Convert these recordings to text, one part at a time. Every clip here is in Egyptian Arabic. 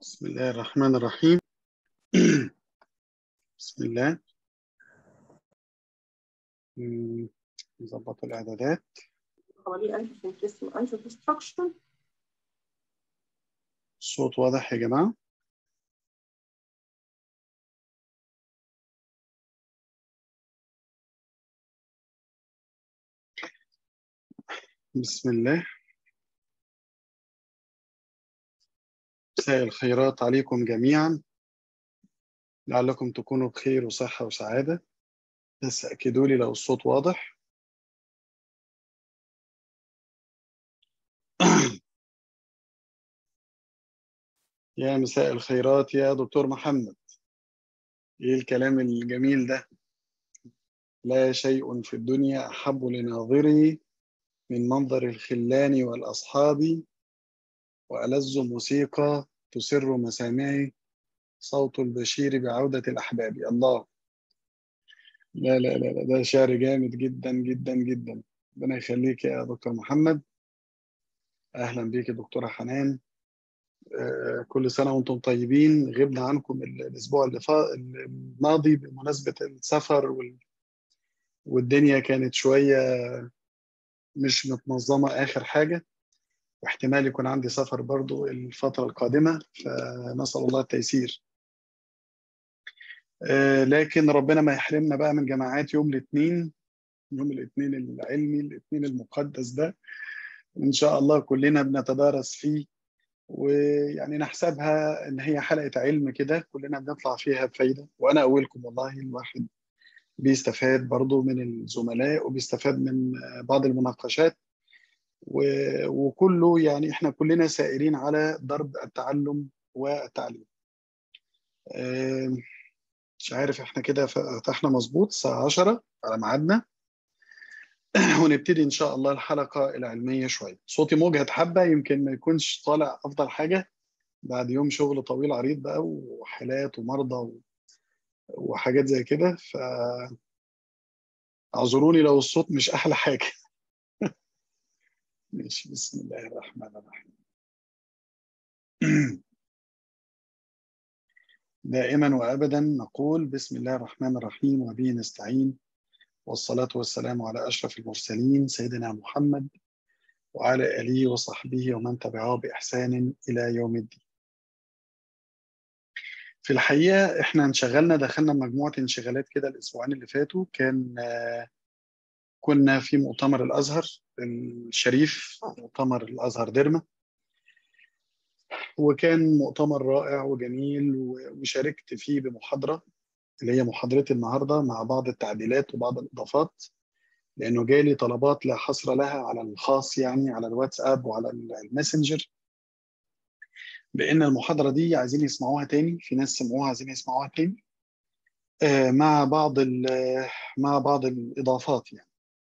بسم الله الرحمن الرحيم بسم الله مم، نظبط الإعدادات حوالي 1000 في الجسم 1000 في structure الصوت واضح يا جماعة بسم الله مساء الخيرات عليكم جميعا لعلكم تكونوا بخير وصحة وسعادة بس أكدوا لي لو الصوت واضح يا مساء الخيرات يا دكتور محمد ايه الكلام الجميل ده لا شيء في الدنيا أحب لناظري من منظر الخلان والأصحاب وألذ موسيقى تسر مسامعي صوت البشير بعودة الأحباب الله لا لا لا لا، ده شعر جامد جدا جدا جدا ربنا يخليك يا دكتور محمد أهلا بيك يا دكتورة حنان آه، كل سنة وأنتم طيبين غبنا عنكم ال- الأسبوع اللي فا... الماضي بمناسبة السفر وال... والدنيا كانت شوية مش متنظمة آخر حاجة واحتمال يكون عندي سفر برضو الفترة القادمة فنسأل الله التيسير آه، لكن ربنا ما يحرمنا بقى من جماعات يوم الاثنين يوم الاثنين العلمي الاثنين المقدس ده إن شاء الله كلنا بنتدارس فيه ويعني نحسبها إن هي حلقة علم كده كلنا بنطلع فيها بفايدة وأنا أولكم والله الواحد بيستفاد برضو من الزملاء وبيستفاد من آه، بعض المناقشات و- وكله يعني احنا كلنا سائرين على درب التعلم والتعليم آه، مش عارف احنا كده فتحنا مظبوط الساعة 10 على ميعادنا ونبتدي ان شاء الله الحلقة العلمية شوية صوتي مجهد حبة يمكن ما يكونش طالع افضل حاجة بعد يوم شغل طويل عريض بقى وحالات ومرضى و- وحاجات زي كده فاعذروني لو الصوت مش احلى حاجة ماشي بسم الله الرحمن الرحيم دائما وابدا نقول بسم الله الرحمن الرحيم وبه نستعين والصلاة والسلام على أشرف المرسلين سيدنا محمد وعلى آله وصحبه ومن تبعه بإحسان إلى يوم الدين في الحقيقة إحنا انشغلنا دخلنا مجموعة انشغالات كده الأسبوعين اللي فاتوا كان آه، كنا في مؤتمر الأزهر الشريف مؤتمر الأزهر ديرما وكان مؤتمر رائع وجميل و- وشاركت فيه بمحاضرة اللي هي محاضرتي النهاردة مع بعض التعديلات وبعض الإضافات لأنه جالي طلبات لا حصر لها على الخاص يعني على الواتساب وعلى الماسنجر بان المحاضره دي عايزين يسمعوها تاني في ناس سمعوها عايزين يسمعوها تاني آه، مع بعض ال- مع بعض الاضافات يعني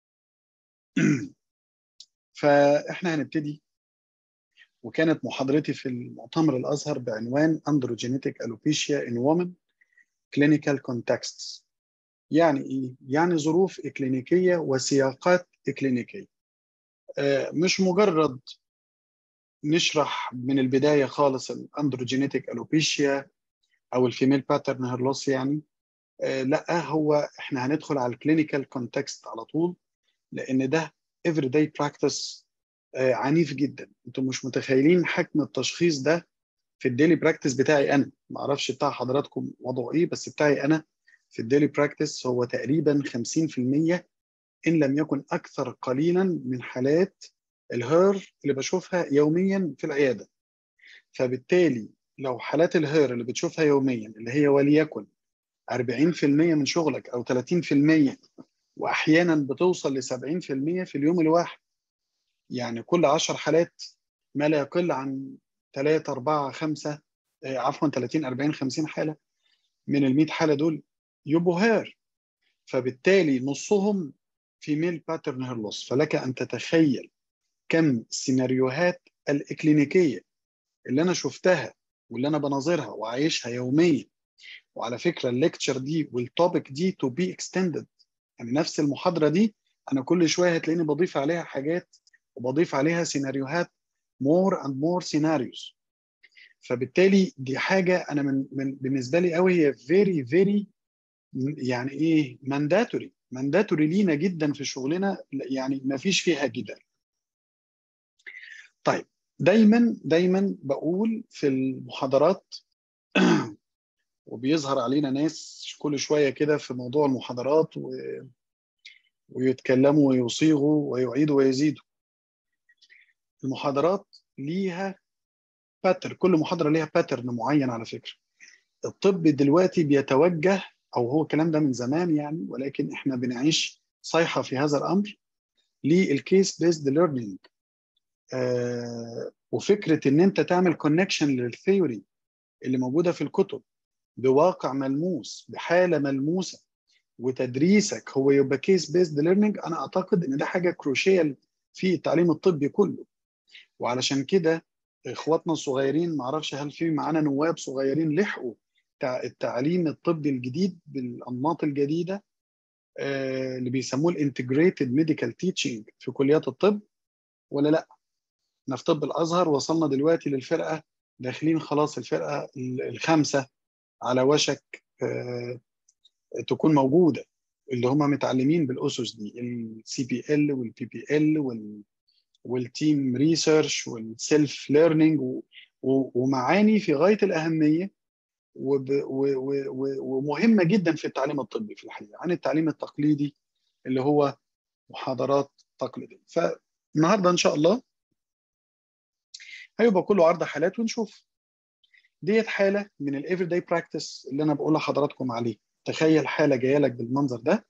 فاحنا هنبتدي وكانت محاضرتي في المؤتمر الازهر بعنوان androgenetic alopecia in women clinical contexts يعني ايه يعني ظروف اكلينيكيه وسياقات اكلينيكيه آه، مش مجرد نشرح من البدايه خالص الاندروجينيتك الوبيشيا او الفيميل باترن هير لوس يعني آه، لا هو احنا هندخل على الكلينيكال كونتكست على طول لان ده افري داي براكتس عنيف جدا انتم مش متخيلين حجم التشخيص ده في الديلي براكتس بتاعي انا ما اعرفش بتاع حضراتكم وضعه ايه بس بتاعي انا في الديلي براكتس هو تقريبا 50% ان لم يكن اكثر قليلا من حالات الهير اللي بشوفها يوميا في العياده فبالتالي لو حالات الهير اللي بتشوفها يوميا اللي هي وليكن 40% من شغلك او 30% واحيانا بتوصل ل 70% في اليوم الواحد يعني كل 10 حالات ما لا يقل عن 3 4 5 آه، عفوا 30 40 50 حاله من ال 100 حاله دول يبقوا هير فبالتالي نصهم فيميل باترن هير لوس فلك ان تتخيل كم السيناريوهات الاكلينيكيه اللي انا شفتها واللي انا بناظرها وعايشها يوميا وعلى فكره الليكتشر دي والتوبيك دي تو بي اكستندد يعني نفس المحاضره دي انا كل شويه هتلاقيني بضيف عليها حاجات وبضيف عليها سيناريوهات more and more scenarios فبالتالي دي حاجه انا من, من بالنسبه لي قوي هي فيري فيري يعني ايه مانداتوري مانداتوري لينا جدا في شغلنا يعني ما فيش فيها جدال طيب دايما دايما بقول في المحاضرات وبيظهر علينا ناس كل شويه كده في موضوع المحاضرات و... ويتكلموا ويصيغوا ويعيدوا ويزيدوا المحاضرات ليها باتر كل محاضره ليها باترن معين على فكره الطب دلوقتي بيتوجه او هو الكلام ده من زمان يعني ولكن احنا بنعيش صيحه في هذا الامر للكيس بيزد ليرنينج وفكره ان انت تعمل كونكشن للثيوري اللي موجوده في الكتب بواقع ملموس بحاله ملموسه وتدريسك هو يبقى كيس بيزد ليرنينج انا اعتقد ان ده حاجه كروشيال في التعليم الطبي كله وعلشان كده اخواتنا الصغيرين ما اعرفش هل في معانا نواب صغيرين لحقوا التعليم الطبي الجديد بالانماط الجديده اللي بيسموه الانتجريتد ميديكال تيتشنج في كليات الطب ولا لا احنا في طب الازهر وصلنا دلوقتي للفرقه داخلين خلاص الفرقه الخامسه على وشك تكون موجوده اللي هم متعلمين بالاسس دي السي بي ال والبي بي ال والتيم ريسيرش والسيلف ليرنينج ومعاني في غايه الاهميه ومهمه جدا في التعليم الطبي في الحقيقه عن التعليم التقليدي اللي هو محاضرات تقليديه فالنهارده ان شاء الله هيبقى كله عرض حالات ونشوف ديت حاله من الافري داي براكتس اللي انا بقول لحضراتكم عليه تخيل حاله جايه لك بالمنظر ده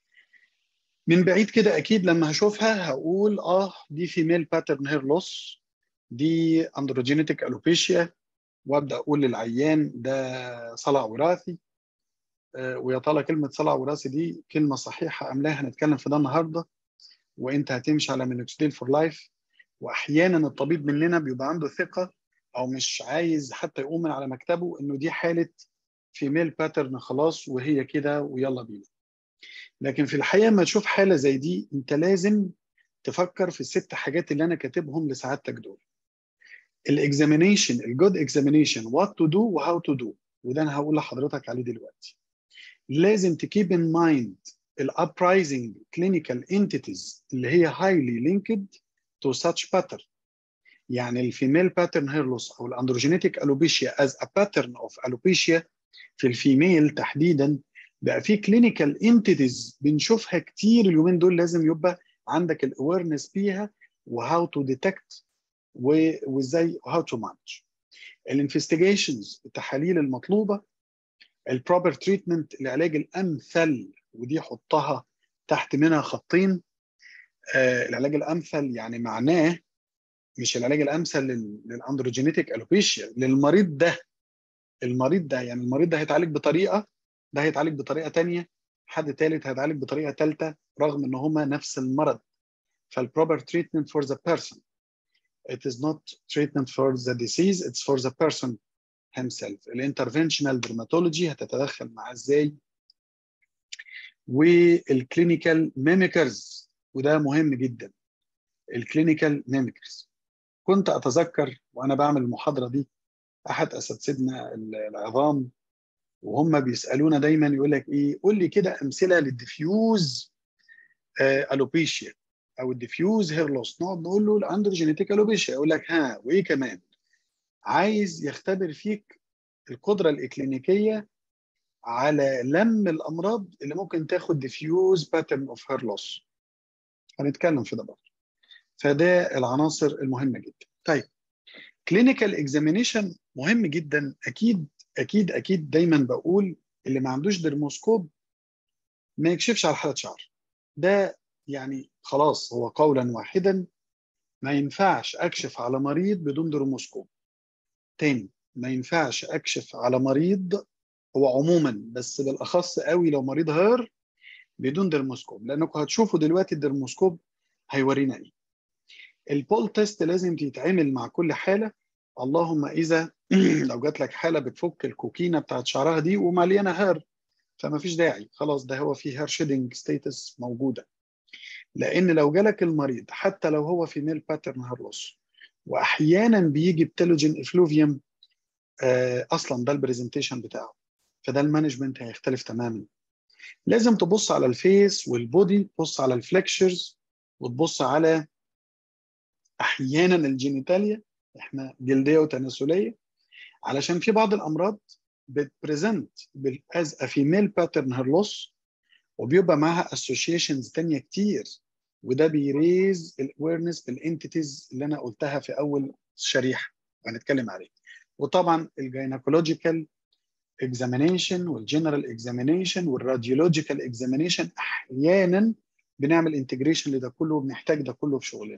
من بعيد كده اكيد لما هشوفها هقول اه دي فيميل باترن هير لوس دي اندروجينيتك الوبيشيا وابدا اقول للعيان ده صلع وراثي آه ويا ترى كلمه صلع وراثي دي كلمه صحيحه ام لا هنتكلم في ده النهارده وانت هتمشي على مينوكسيديل فور لايف واحيانا الطبيب مننا بيبقى عنده ثقه او مش عايز حتى يقوم من على مكتبه انه دي حاله فيميل باترن خلاص وهي كده ويلا بينا لكن في الحقيقه لما تشوف حاله زي دي انت لازم تفكر في الست حاجات اللي انا كاتبهم لسعادتك دول الاكزامينيشن الجود اكزامينيشن وات تو دو وهاو تو دو وده انا هقول لحضرتك عليه دلوقتي لازم تكيب ان مايند الابرايزنج كلينيكال انتيتيز اللي هي هايلي لينكد تو such pattern يعني الفيميل باترن هير لوس او الاندروجينيتك الوبيشيا از ا باترن اوف الوبيشيا في الفيميل تحديدا بقى في كلينيكال انتيتيز بنشوفها كتير اليومين دول لازم يبقى عندك الاويرنس بيها وهاو تو ديتكت وازاي هاو تو مانج الانفستيجيشنز التحاليل المطلوبه البروبر تريتمنت العلاج الامثل ودي حطها تحت منها خطين آه العلاج الامثل يعني معناه مش العلاج الامثل للاندروجينيتك الوبيشيا للمريض ده المريض ده يعني المريض ده هيتعالج بطريقه ده هيتعالج بطريقه ثانيه حد ثالث هيتعالج بطريقه ثالثه رغم ان هما نفس المرض فالبروبر treatment for the person it is not treatment for the disease it's for the person himself الانترفنشنال درماتولوجي هتتدخل معاه ازاي والكلينيكال ميميكرز وده مهم جدا الكلينيكال ميميكرز كنت اتذكر وانا بعمل المحاضره دي احد اساتذتنا العظام وهم بيسالونا دايما يقول لك ايه قول لي كده امثله للديفيوز آه الوبيشيا او الديفيوز هير لوس نقعد نقول له عنده جينيتيك الوبيشيا يقول لك ها وايه كمان عايز يختبر فيك القدره الاكلينيكيه على لم الامراض اللي ممكن تاخد ديفيوز باترن اوف هير لوس هنتكلم في ده برضه فده العناصر المهمه جدا طيب كلينيكال اكزامينيشن مهم جدا اكيد اكيد اكيد دايما بقول اللي ما عندوش درموسكوب ما يكشفش على حاله شعر ده يعني خلاص هو قولا واحدا ما ينفعش اكشف على مريض بدون درموسكوب تاني ما ينفعش اكشف على مريض هو عموما بس بالاخص قوي لو مريض هير بدون درموسكوب لانكم هتشوفوا دلوقتي الدرموسكوب هيورينا ايه البول تيست لازم تتعمل مع كل حاله اللهم اذا لو جات لك حاله بتفك الكوكينه بتاعت شعرها دي ومليانه هير فما فيش داعي خلاص ده هو في هير شيدنج ستيتس موجوده لان لو جالك المريض حتى لو هو في ميل باترن هير لوس واحيانا بيجي بتلوجين افلوفيوم آه، اصلا ده البرزنتيشن بتاعه فده المانجمنت هيختلف تماما لازم تبص على الفيس والبودي تبص على الفليكشرز وتبص على احيانا الجينيتاليا احنا جلديه وتناسليه علشان في بعض الامراض بتبريزنت از ا فيميل باترن هير لوس وبيبقى معاها اسوشيشنز تانية كتير وده بيريز الاويرنس بالانتيتيز اللي انا قلتها في اول شريحه وهنتكلم عليه وطبعا الجينيكولوجيكال اكزامينيشن والجنرال اكزامينيشن والراديولوجيكال اكزامينيشن احيانا بنعمل انتجريشن لده كله وبنحتاج ده كله في شغلنا.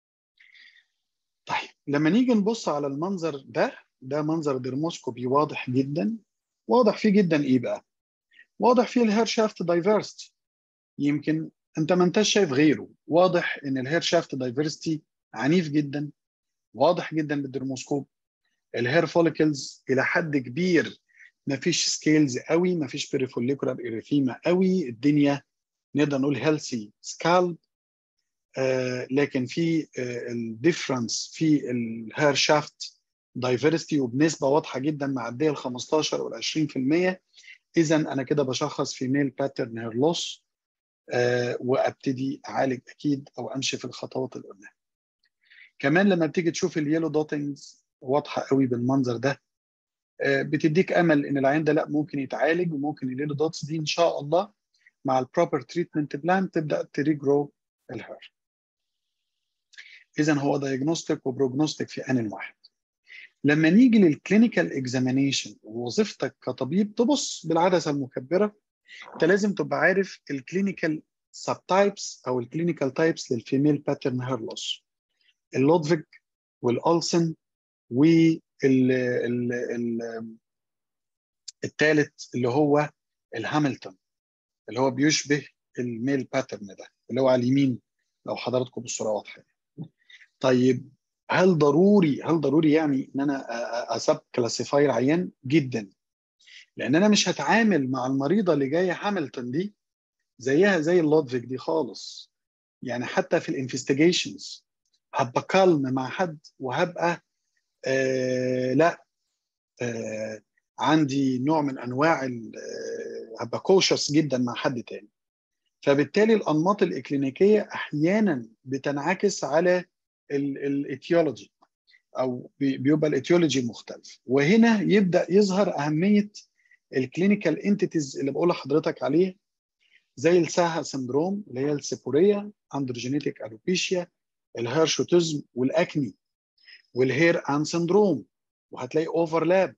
طيب لما نيجي نبص على المنظر ده ده منظر درموسكوبي واضح جدا واضح فيه جدا ايه بقى؟ واضح فيه الهير شافت دايفرستي يمكن انت ما انتش شايف غيره واضح ان الهير شافت دايفرستي عنيف جدا واضح جدا بالدرموسكوب الهير فوليكلز الى حد كبير ما فيش سكيلز قوي ما فيش بريفوليكولار اريثيما قوي الدنيا نقدر نقول هيلثي سكالب آه لكن في آه الديفرنس في الهير شافت دايفرستي وبنسبه واضحه جدا معديه ال 15 وال 20% اذا انا كده بشخص في ميل باترن هير لوس آه وابتدي اعالج اكيد او امشي في الخطوات اللي قلناها. كمان لما بتيجي تشوف اليلو دوتنجز واضحه قوي بالمنظر ده بتديك امل ان العين ده لا ممكن يتعالج وممكن اليلو دوتس دي ان شاء الله مع البروبر تريتمنت بلان تبدا تريجرو الهير. اذا هو دايجنوستيك وبروجنوستيك في ان واحد. لما نيجي للكلينيكال اكزامينيشن ووظيفتك كطبيب تبص بالعدسه المكبره انت لازم تبقى عارف الكلينيكال سب تايبس او الكلينيكال تايبس للفيميل باترن هير لوس. اللودفيج والالسن وال ال ال الثالث اللي هو الهاملتون اللي هو بيشبه الميل باترن ده اللي هو على اليمين لو حضراتكم بالصوره واضحه طيب هل ضروري هل ضروري يعني ان انا اسب كلاسيفاي العيان جدا لان انا مش هتعامل مع المريضه اللي جايه هاملتون دي زيها زي اللودفيك دي خالص يعني حتى في الانفستيجيشنز هبقى كالم مع حد وهبقى آه لا آه عندي نوع من انواع هبقى كوشس جدا مع حد تاني فبالتالي الانماط الاكلينيكيه احيانا بتنعكس على الايتيولوجي او بيبقى الايتيولوجي مختلف وهنا يبدا يظهر اهميه الكلينيكال انتيتيز اللي بقول لحضرتك عليه زي الساها سندروم اللي هي السيبوريا اندروجينيتك الوبيشيا الهيرشوتيزم والاكني والهير ان سندروم وهتلاقي اوفرلاب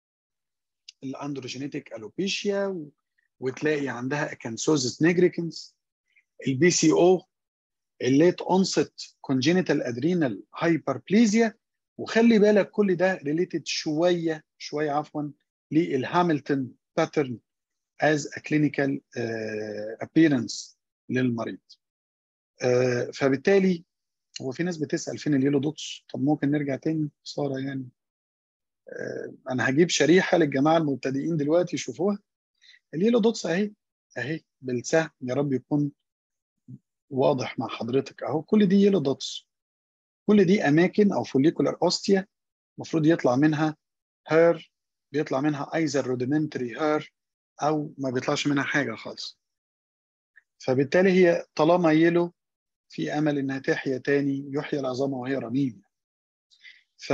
الاندروجينيتك الوبيشيا وتلاقي عندها اكانسوزس نيجريكنس البي سي او الليت اونست كونجينيتال ادرينال هايبربليزيا وخلي بالك كل ده ريليتد شويه شويه عفوا للهاملتون باترن as a clinical uh, appearance للمريض. uh, فبالتالي هو في ناس بتسال فين اليلو دوتس طب ممكن نرجع تاني ساره يعني uh, انا هجيب شريحه للجماعه المبتدئين دلوقتي يشوفوها اليلو دوتس اهي اهي بالسهم يا رب يكون واضح مع حضرتك اهو كل دي يلو دوتس كل دي اماكن او فوليكولار اوستيا المفروض يطلع منها هير بيطلع منها ايزر روديمنتري هير او ما بيطلعش منها حاجه خالص فبالتالي هي طالما يلو في امل انها تحيا تاني يحيى العظام وهي رميم ف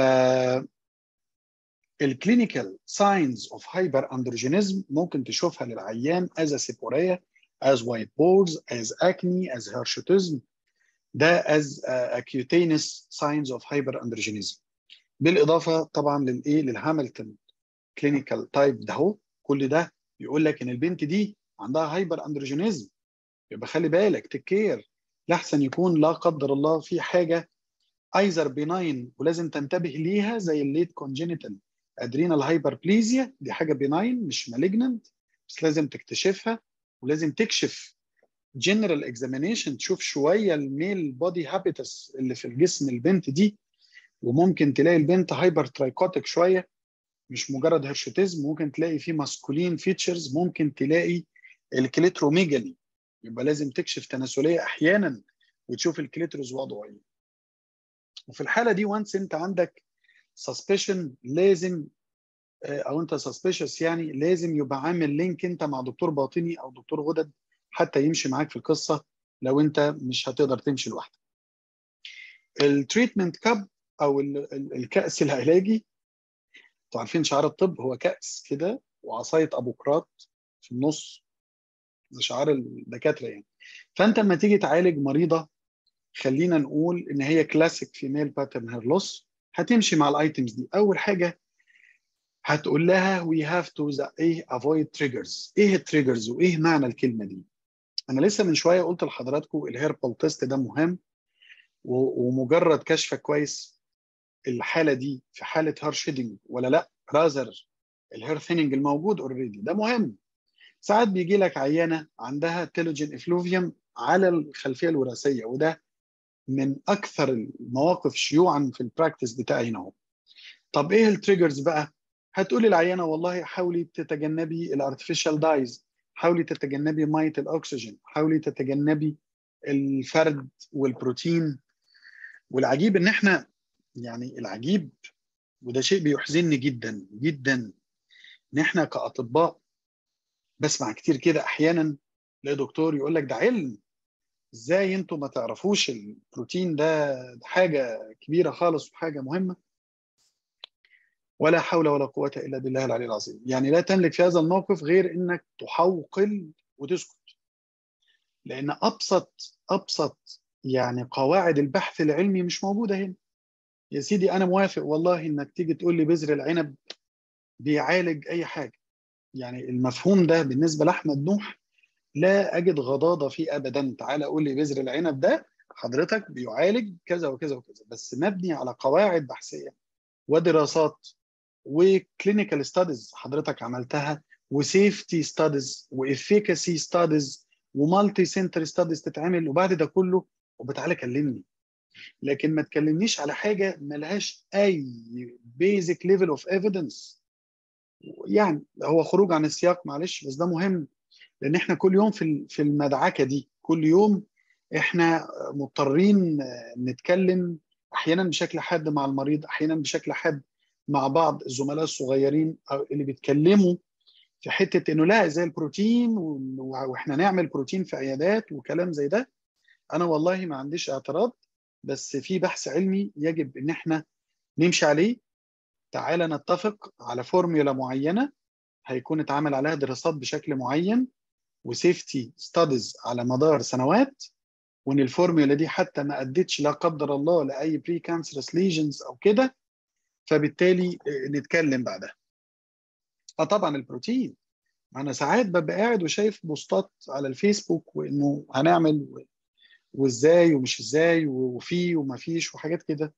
الكلينيكال ساينز اوف هايبر اندروجينيزم ممكن تشوفها للعيان از سيبوريا as white boards as acne as hirsutism ده as uh, cutaneous signs of hyperandrogenism بالاضافه طبعا للايه للهاملتون كلينيكال تايب ده هو كل ده بيقول لك ان البنت دي عندها هايبر اندروجينيزم يبقى خلي بالك تكير لاحسن يكون لا قدر الله في حاجه ايزر بيناين ولازم تنتبه ليها زي الليت كونجينيتال ادرينال هايبربليزيا دي حاجه بيناين مش مالجننت بس لازم تكتشفها ولازم تكشف جنرال اكزامينيشن تشوف شويه الميل بودي هابيتس اللي في الجسم البنت دي وممكن تلاقي البنت هايبر ترايكوتيك شويه مش مجرد هيرشوتيزم ممكن تلاقي فيه ماسكولين فيتشرز ممكن تلاقي الكليتروميجالي يبقى لازم تكشف تناسليه احيانا وتشوف الكليتروز وضعه ايه وفي الحاله دي وانس انت عندك سسبشن لازم او انت سسبيشس يعني لازم يبقى عامل لينك انت مع دكتور باطني او دكتور غدد حتى يمشي معاك في القصه لو انت مش هتقدر تمشي لوحدك. التريتمنت كاب او الكاس العلاجي انتوا عارفين شعار الطب هو كاس كده وعصايه ابو قراط في النص ده شعار الدكاتره يعني فانت لما تيجي تعالج مريضه خلينا نقول ان هي كلاسيك فيميل باترن هير لوس هتمشي مع الايتمز دي اول حاجه هتقول لها وي هاف تو ايه افويد تريجرز ايه التريجرز وايه معنى الكلمه دي انا لسه من شويه قلت لحضراتكم الهيربال تيست ده مهم ومجرد كشف كويس الحاله دي في حاله هير شيدنج ولا لا رازر الهير ثيننج الموجود اوريدي ده مهم ساعات بيجي لك عيانه عندها تيلوجين افلوفيوم على الخلفيه الوراثيه وده من اكثر المواقف شيوعا في البراكتس بتاعي هنا اهو طب ايه التريجرز بقى هتقولي العيانه والله حاولي تتجنبي الارتفيشال دايز حاولي تتجنبي ميه الاكسجين حاولي تتجنبي الفرد والبروتين والعجيب ان احنا يعني العجيب وده شيء بيحزنني جدا جدا ان احنا كاطباء بسمع كتير كده احيانا تلاقي دكتور يقول لك ده علم ازاي انتوا ما تعرفوش البروتين ده حاجه كبيره خالص وحاجه مهمه ولا حول ولا قوه الا بالله العلي العظيم يعني لا تملك في هذا الموقف غير انك تحوقل وتسكت لان ابسط ابسط يعني قواعد البحث العلمي مش موجوده هنا يا سيدي انا موافق والله انك تيجي تقول لي بذر العنب بيعالج اي حاجه يعني المفهوم ده بالنسبه لاحمد نوح لا اجد غضاضه فيه ابدا تعالى قول لي بذر العنب ده حضرتك بيعالج كذا وكذا وكذا بس مبني على قواعد بحثيه ودراسات وكلينيكال ستاديز حضرتك عملتها وسيفتي ستاديز وافيكاسي ستاديز ومالتي سنتر ستاديز تتعمل وبعد ده كله وبتعالى كلمني لكن ما تكلمنيش على حاجه ملهاش اي بيزك ليفل اوف ايفيدنس يعني هو خروج عن السياق معلش بس ده مهم لان احنا كل يوم في في المدعكه دي كل يوم احنا مضطرين نتكلم احيانا بشكل حاد مع المريض احيانا بشكل حاد مع بعض الزملاء الصغيرين اللي بيتكلموا في حته انه لا زي البروتين واحنا نعمل بروتين في عيادات وكلام زي ده انا والله ما عنديش اعتراض بس في بحث علمي يجب ان احنا نمشي عليه تعالى نتفق على فورميولا معينه هيكون اتعمل عليها دراسات بشكل معين وسيفتي ستاديز على مدار سنوات وان الفورميولا دي حتى ما ادتش لا قدر الله لاي بري كانسرس ليجنز او كده فبالتالي نتكلم بعدها اه طبعا البروتين انا ساعات ببقى قاعد وشايف بوستات على الفيسبوك وانه هنعمل وازاي ومش ازاي وفي وما فيش وحاجات كده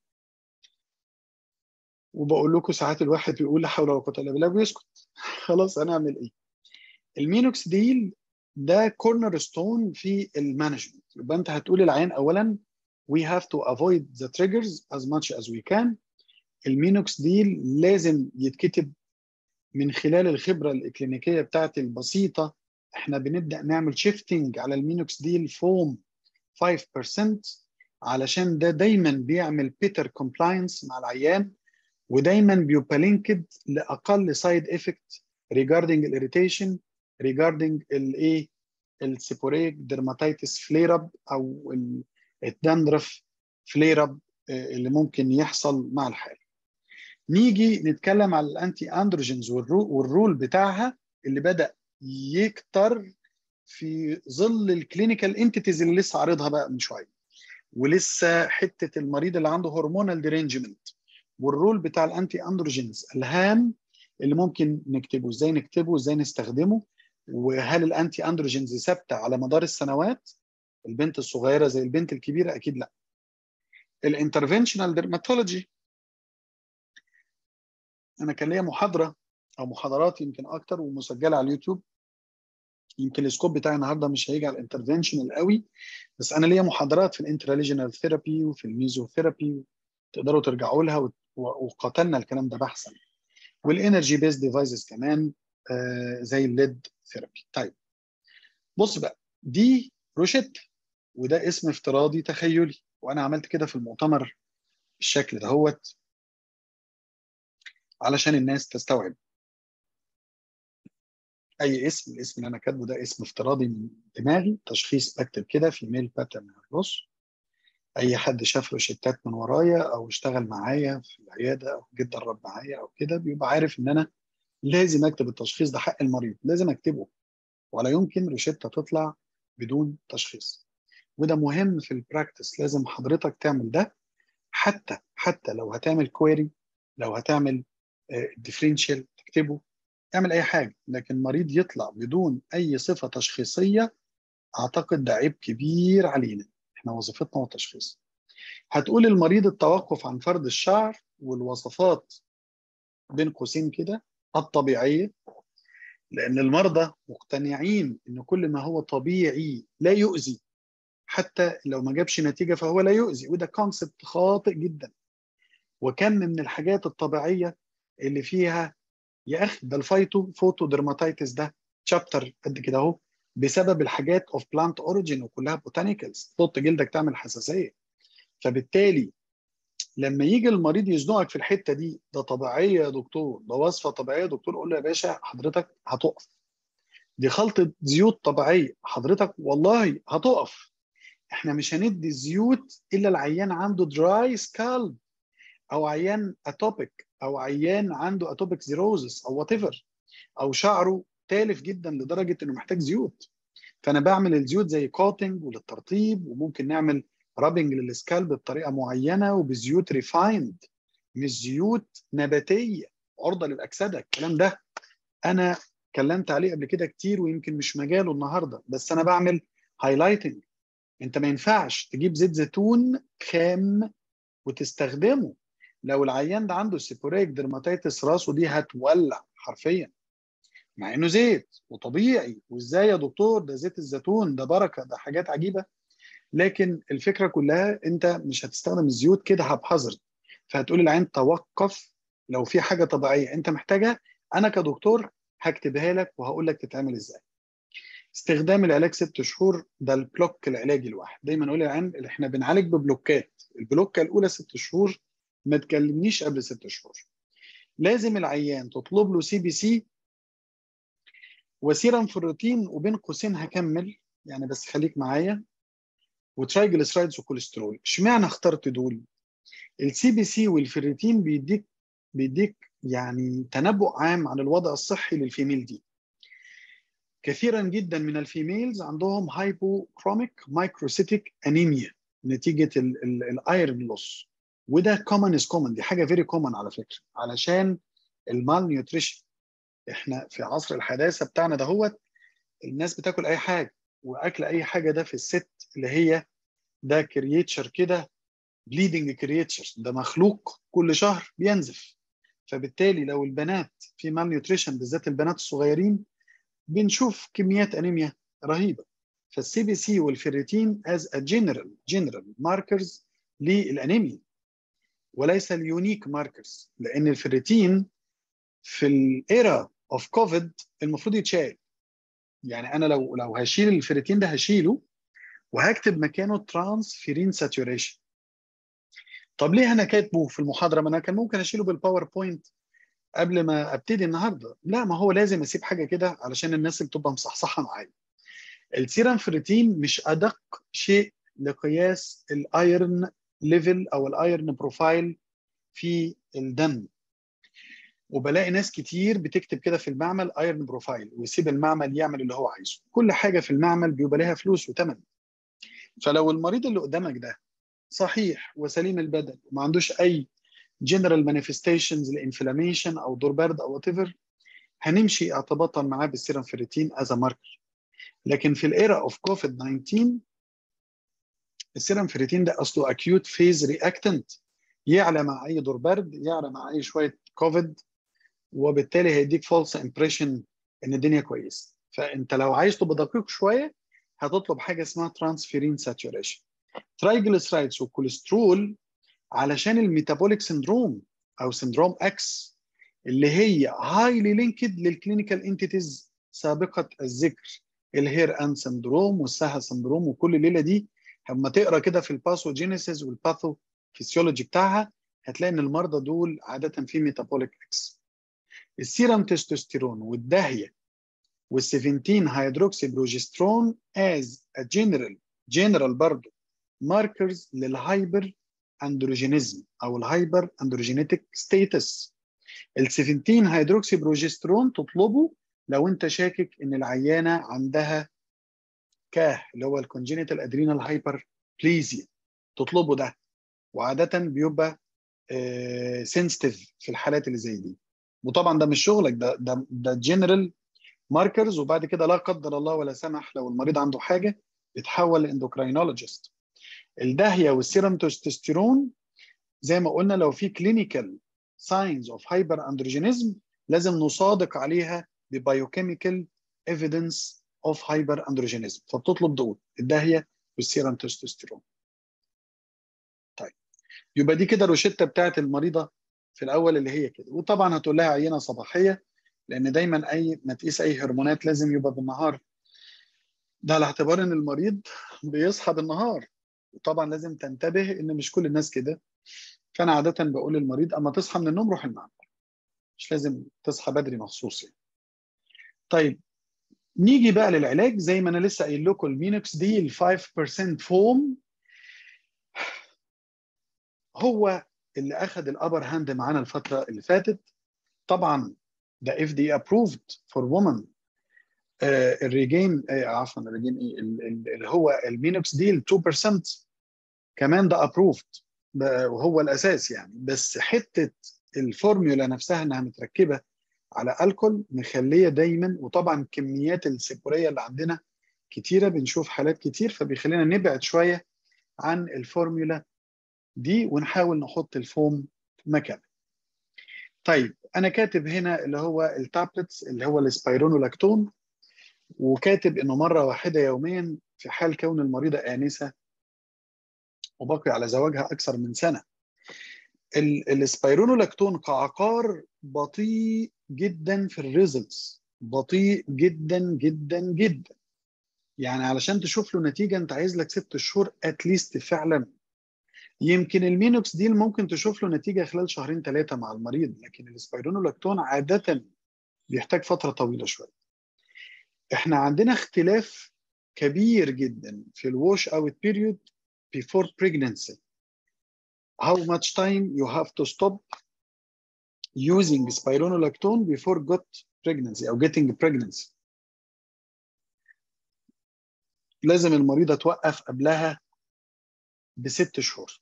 وبقول لكم ساعات الواحد بيقول لا حول ولا قوه الا بالله ويسكت خلاص هنعمل ايه المينوكس ديل ده كورنر ستون في المانجمنت يبقى انت هتقول العين اولا we have to avoid the triggers as much as we can المينوكس ديل لازم يتكتب من خلال الخبره الاكلينيكيه بتاعتي البسيطه احنا بنبدا نعمل شيفتنج على المينوكس ديل فوم 5% علشان ده دايما بيعمل بيتر كومبلاينس مع العيان ودايما بيبقى لينكد لاقل سايد افكت regarding الاريتيشن regarding الايه السيبوريك ديرماتيتس فلير اب او الدندرف فلير اب اللي ممكن يحصل مع الحاله نيجي نتكلم على الانتي اندروجينز والرول بتاعها اللي بدا يكتر في ظل الكلينيكال انتيتيز اللي لسه عارضها بقى من شويه ولسه حته المريض اللي عنده هرمونال ديرينجمنت والرول بتاع الانتي اندروجينز الهام اللي ممكن نكتبه ازاي نكتبه ازاي نستخدمه وهل الانتي اندروجينز ثابته على مدار السنوات البنت الصغيره زي البنت الكبيره اكيد لا الانترفنشنال ديرماتولوجي انا كان ليا محاضره او محاضرات يمكن اكتر ومسجله على اليوتيوب يمكن السكوب بتاعي النهارده مش هيجي على الانترفنشنال قوي بس انا ليا محاضرات في الانتراليجنال ثيرابي وفي الميزوثيرابي تقدروا ترجعوا لها وقاتلنا الكلام ده بحثا والانرجي بيز ديفايسز كمان آه زي الليد ثيرابي طيب بص بقى دي روشيتا وده اسم افتراضي تخيلي وانا عملت كده في المؤتمر بالشكل دهوت علشان الناس تستوعب اي اسم الاسم اللي انا كاتبه ده اسم افتراضي من دماغي تشخيص بكتب كده في ميل باترن هيرلوس اي حد شاف روشتات من ورايا او اشتغل معايا في العياده او جه اتدرب معايا او كده بيبقى عارف ان انا لازم اكتب التشخيص ده حق المريض لازم اكتبه ولا يمكن روشته تطلع بدون تشخيص وده مهم في البراكتس لازم حضرتك تعمل ده حتى حتى لو هتعمل كويري لو هتعمل ديفرنشال تكتبه اعمل اي حاجه لكن مريض يطلع بدون اي صفه تشخيصيه اعتقد ده عيب كبير علينا احنا وظيفتنا هو التشخيص هتقول المريض التوقف عن فرد الشعر والوصفات بين قوسين كده الطبيعيه لان المرضى مقتنعين ان كل ما هو طبيعي لا يؤذي حتى لو ما جابش نتيجه فهو لا يؤذي وده كونسبت خاطئ جدا وكم من الحاجات الطبيعيه اللي فيها يا اخي ده الفايتو فوتو درماتيتس ده شابتر قد كده اهو بسبب الحاجات اوف بلانت اوريجين وكلها بوتانيكالز تحط جلدك تعمل حساسيه فبالتالي لما يجي المريض يزنقك في الحته دي ده طبيعيه يا دكتور ده وصفه طبيعيه يا دكتور قول له يا باشا حضرتك هتقف دي خلطه زيوت طبيعيه حضرتك والله هتقف احنا مش هندي الزيوت الا العيان عنده دراي سكالب او عيان اتوبيك او عيان عنده اتوبيك زيروزس او وات ايفر او شعره تالف جدا لدرجه انه محتاج زيوت فانا بعمل الزيوت زي كوتنج وللترطيب وممكن نعمل رابنج للسكالب بطريقه معينه وبزيوت ريفايند مش زيوت نباتيه عرضه للاكسده الكلام ده انا اتكلمت عليه قبل كده كتير ويمكن مش مجاله النهارده بس انا بعمل هايلايتنج انت ما ينفعش تجيب زيت زيتون خام وتستخدمه لو العيان ده عنده سيبوريك درماتيتس راسه دي هتولع حرفيا مع انه زيت وطبيعي وازاي يا دكتور ده زيت الزيتون ده بركه ده حاجات عجيبه لكن الفكره كلها انت مش هتستخدم الزيوت كده هبحذر فهتقول العين توقف لو في حاجه طبيعيه انت محتاجها انا كدكتور هكتبها لك وهقول لك تتعمل ازاي استخدام العلاج ست شهور ده البلوك العلاجي الواحد دايما اقول للعين احنا بنعالج ببلوكات البلوكه الاولى ست شهور ما تكلمنيش قبل ست شهور لازم العيان تطلب له سي بي سي وسيرم في الروتين وبين قوسين هكمل يعني بس خليك معايا وترايجلسرايدز وكوليسترول اشمعنى اخترت دول السي بي سي والفيريتين بيديك بيديك يعني تنبؤ عام عن الوضع الصحي للفيميل دي كثيرا جدا من الفيميلز عندهم هايبوكروميك مايكروسيتيك انيميا نتيجه الايرن لوس وده كومن از كومن دي حاجه فيري كومن على فكره علشان المال نيوتريشن احنا في عصر الحداثه بتاعنا دهوت الناس بتاكل اي حاجه واكل اي حاجه ده في الست اللي هي ده كرييتشر كده بليدنج كرييتشر ده مخلوق كل شهر بينزف فبالتالي لو البنات في مال نيوتريشن بالذات البنات الصغيرين بنشوف كميات انيميا رهيبه فالسي بي سي والفيريتين از ا جنرال جنرال ماركرز للانيميا وليس اليونيك ماركرز لان الفيريتين في الايرا اوف كوفيد المفروض يتشال يعني انا لو لو هشيل الفيريتين ده هشيله وهكتب مكانه ترانس فيرين ساتوريشن طب ليه انا كاتبه في المحاضره ما انا كان ممكن اشيله بالباوربوينت قبل ما ابتدي النهارده لا ما هو لازم اسيب حاجه كده علشان الناس اللي تبقى مصحصحه معايا السيرم فيريتين مش ادق شيء لقياس الايرن ليفل او الايرن بروفايل في الدم وبلاقي ناس كتير بتكتب كده في المعمل ايرن بروفايل ويسيب المعمل يعمل اللي هو عايزه كل حاجه في المعمل بيبقى لها فلوس وثمن فلو المريض اللي قدامك ده صحيح وسليم البدن وما عندوش اي جنرال مانيفستيشنز لانفلاميشن او دور برد او وات ايفر هنمشي ارتباطا معاه بالسيرم فيريتين از ماركر لكن في الايرا اوف كوفيد 19 السيرم فيريتين ده اصله اكيوت فيز رياكتنت يعلى مع اي دور برد يعلى مع اي شويه كوفيد وبالتالي هيديك فولس امبريشن ان الدنيا كويسه فانت لو عايز تبقى دقيق شويه هتطلب حاجه اسمها ترانسفيرين ساتوريشن ترايجليسرايدز والكوليسترول علشان الميتابوليك سندروم او سندروم اكس اللي هي هايلي لينكد للكلينيكال انتيتيز سابقه الذكر الهير ان سندروم والساها سندروم وكل الليله دي لما تقرا كده في الباثوجينيسيس والباثو فيسيولوجي بتاعها هتلاقي ان المرضى دول عاده في ميتابوليك اكس السيرم تستوستيرون والدهيه وال 17 هيدروكسي بروجسترون as a general general برضه markers للهايبر اندروجينيزم او الهايبر اندروجينيتك ستيتس ال 17 هيدروكسي بروجسترون تطلبه لو انت شاكك ان العيانه عندها كاه اللي هو الكونجينيتال ادرينال هايبر بليزيا تطلبه ده وعاده بيبقى سنسيتيف في الحالات اللي زي دي وطبعا ده مش شغلك ده ده ده جنرال ماركرز وبعد كده لا قدر الله ولا سمح لو المريض عنده حاجه بيتحول لاندوكراينولوجيست الدهيه والسيرم تستوستيرون زي ما قلنا لو في كلينيكال ساينز اوف هايبر اندروجينيزم لازم نصادق عليها ببايوكيميكال ايفيدنس اوف هايبر اندروجينيزم فبتطلب دول الدهيه والسيرم تستوستيرون طيب يبقى دي كده روشته بتاعت المريضه في الاول اللي هي كده وطبعا هتقول لها عينه صباحيه لان دايما اي ما تقيس اي هرمونات لازم يبقى بالنهار ده على اعتبار ان المريض بيصحى بالنهار وطبعا لازم تنتبه ان مش كل الناس كده فانا عاده بقول للمريض اما تصحى من النوم روح المعمل مش لازم تصحى بدري مخصوص يعني. طيب نيجي بقى للعلاج زي ما انا لسه قايل لكم المينوكس دي ال 5% فوم هو اللي اخذ الابر هاند معانا الفتره اللي فاتت طبعا ده اف دي ابروفد فور وومن الريجين آه عفوا الريجين ايه اللي هو المينوكس دي ال 2% كمان ده ابروفد وهو الاساس يعني بس حته الفورميولا نفسها انها متركبه على الكول مخليه دايما وطبعا كميات السيبوريه اللي عندنا كتيره بنشوف حالات كتير فبيخلينا نبعد شويه عن الفورميولا دي ونحاول نحط الفوم مكانها. طيب انا كاتب هنا اللي هو التابلتس اللي هو السبايرونولاكتون وكاتب انه مره واحده يوميا في حال كون المريضه انسه وبقي على زواجها اكثر من سنه. السبايرونولاكتون كعقار بطيء جدا في الريزلتس بطيء جدا جدا جدا يعني علشان تشوف له نتيجه انت عايز لك ست شهور اتليست فعلا يمكن المينوكس دي ممكن تشوف له نتيجه خلال شهرين ثلاثه مع المريض لكن السبايرونولاكتون عاده بيحتاج فتره طويله شويه احنا عندنا اختلاف كبير جدا في الوش اوت بيريود before pregnancy how much time you have to stop using spironolactone before got pregnancy او getting pregnancy لازم المريضه توقف قبلها بست شهور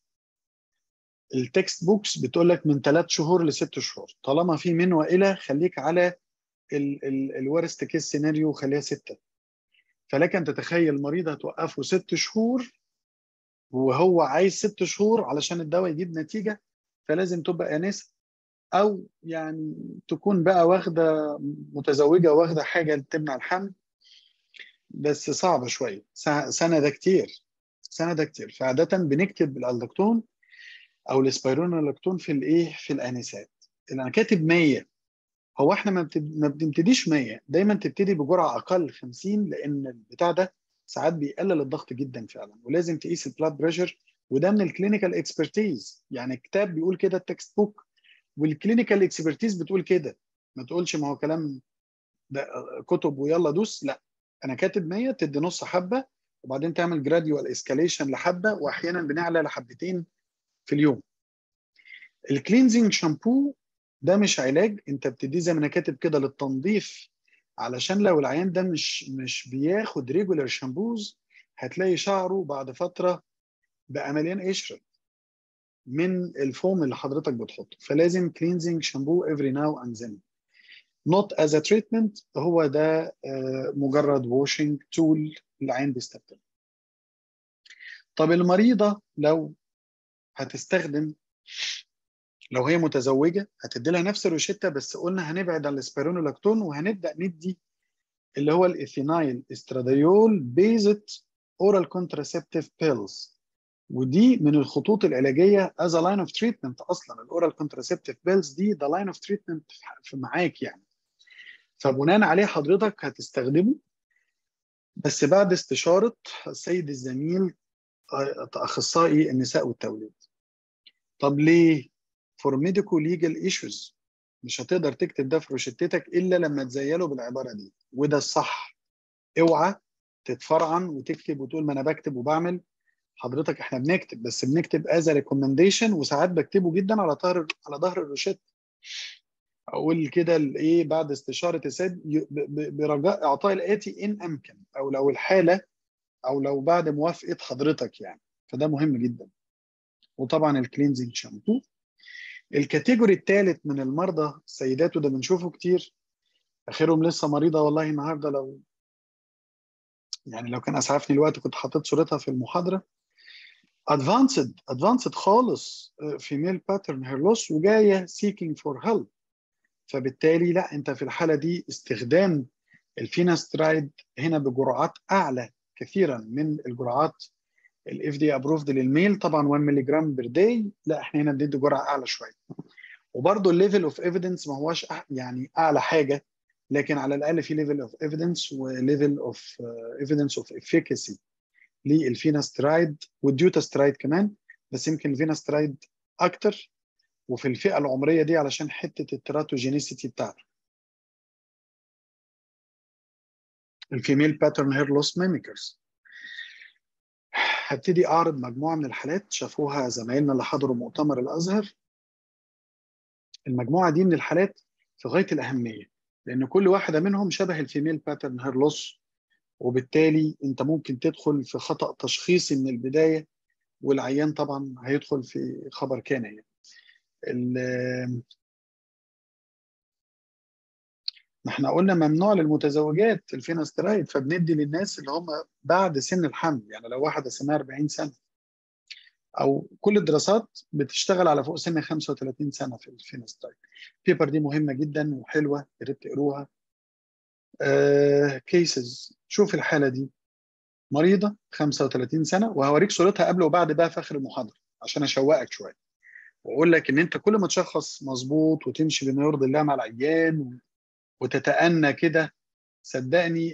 التكست بوكس بتقول لك من ثلاث شهور لست شهور طالما في من والى خليك على الورست كيس سيناريو خليها سته فلك ان تتخيل المريض هتوقفه ست شهور وهو عايز ست شهور علشان الدواء يجيب نتيجه فلازم تبقى انسه او يعني تكون بقى واخده متزوجه واخده حاجه تمنع الحمل بس صعبه شويه سنه ده كتير سنه ده كتير فعاده بنكتب الالدكتون او الاسبيرونولاكتون في الايه في الانسات اللي انا كاتب 100 هو احنا ما بنبتديش 100 دايما تبتدي بجرعه اقل 50 لان البتاع ده ساعات بيقلل الضغط جدا فعلا ولازم تقيس البلاد بريشر وده من الكلينيكال اكسبرتيز يعني الكتاب بيقول كده التكست بوك والكلينيكال اكسبرتيز بتقول كده ما تقولش ما هو كلام ده كتب ويلا دوس لا انا كاتب 100 تدي نص حبه وبعدين تعمل جراديوال اسكاليشن لحبه واحيانا بنعلى لحبتين في اليوم الكلينزنج شامبو ده مش علاج انت بتديه زي ما انا كاتب كده للتنظيف علشان لو العيان ده مش مش بياخد ريجولار شامبوز هتلاقي شعره بعد فتره بقى مليان قشره من الفوم اللي حضرتك بتحطه فلازم كلينزنج شامبو every now and then not as a treatment هو ده مجرد washing tool العين بيستخدمه طب المريضه لو هتستخدم لو هي متزوجه هتدي لها نفس الروشته بس قلنا هنبعد عن الاسبيرونولاكتون وهنبدا ندي اللي هو الايثينايل استراديول بيزت اورال كونتراسبتيف بيلز ودي من الخطوط العلاجيه از ا لاين اوف تريتمنت اصلا الاورال كونتراسبتيف بيلز دي ده لاين اوف تريتمنت معاك يعني فبناء عليه حضرتك هتستخدمه بس بعد استشاره السيد الزميل اخصائي النساء والتوليد طب ليه؟ for medical legal issues مش هتقدر تكتب ده في روشتتك الا لما تزيله بالعباره دي وده الصح اوعى تتفرعن وتكتب وتقول ما انا بكتب وبعمل حضرتك احنا بنكتب بس بنكتب از ريكومنديشن وساعات بكتبه جدا على ظهر على ظهر الروشته اقول كده الايه بعد استشاره السيد برجاء اعطاء الاتي ان امكن او لو الحاله او لو بعد موافقه حضرتك يعني فده مهم جدا وطبعا الكلينزنج شامبو الكاتيجوري الثالث من المرضى السيدات وده بنشوفه كتير اخرهم لسه مريضه والله النهارده لو يعني لو كان اسعفني الوقت كنت حطيت صورتها في المحاضره ادفانسد ادفانسد خالص فيميل باترن هير لوس وجايه سيكينج فور هيلب فبالتالي لا انت في الحاله دي استخدام الفيناسترايد هنا بجرعات اعلى كثيرا من الجرعات الاف دي ابروفد للميل طبعا 1 مللي جرام بير داي لا احنا هنا بندي جرعه اعلى شويه وبرده الليفل اوف ايفيدنس ما هوش يعني اعلى حاجه لكن على الاقل في ليفل اوف ايفيدنس وليفل اوف ايفيدنس اوف افيكاسي للفيناسترايد والديوتاسترايد كمان بس يمكن الفيناسترايد اكتر وفي الفئه العمريه دي علشان حته التراتوجينيسيتي بتاعته الفيميل باترن هير لوس ميميكرز هبتدي اعرض مجموعه من الحالات شافوها زمايلنا اللي حضروا مؤتمر الازهر المجموعه دي من الحالات في غايه الاهميه لان كل واحده منهم شبه الفيميل باترن هير لوس وبالتالي انت ممكن تدخل في خطا تشخيصي من البدايه والعيان طبعا هيدخل في خبر كان يعني. ما احنا قلنا ممنوع للمتزوجات الفيناسترايد فبندي للناس اللي هم بعد سن الحمل يعني لو واحده سنها 40 سنه او كل الدراسات بتشتغل على فوق سن 35 سنه في الفيناسترايد البيبر دي مهمه جدا وحلوه يا ريت تقروها كيسز uh, شوف الحاله دي مريضه 35 سنه وهوريك صورتها قبل وبعد بقى في اخر المحاضره عشان اشوقك شويه واقول لك ان انت كل ما تشخص مظبوط وتمشي بما يرضي الله مع العيان وتتأنى كده صدقني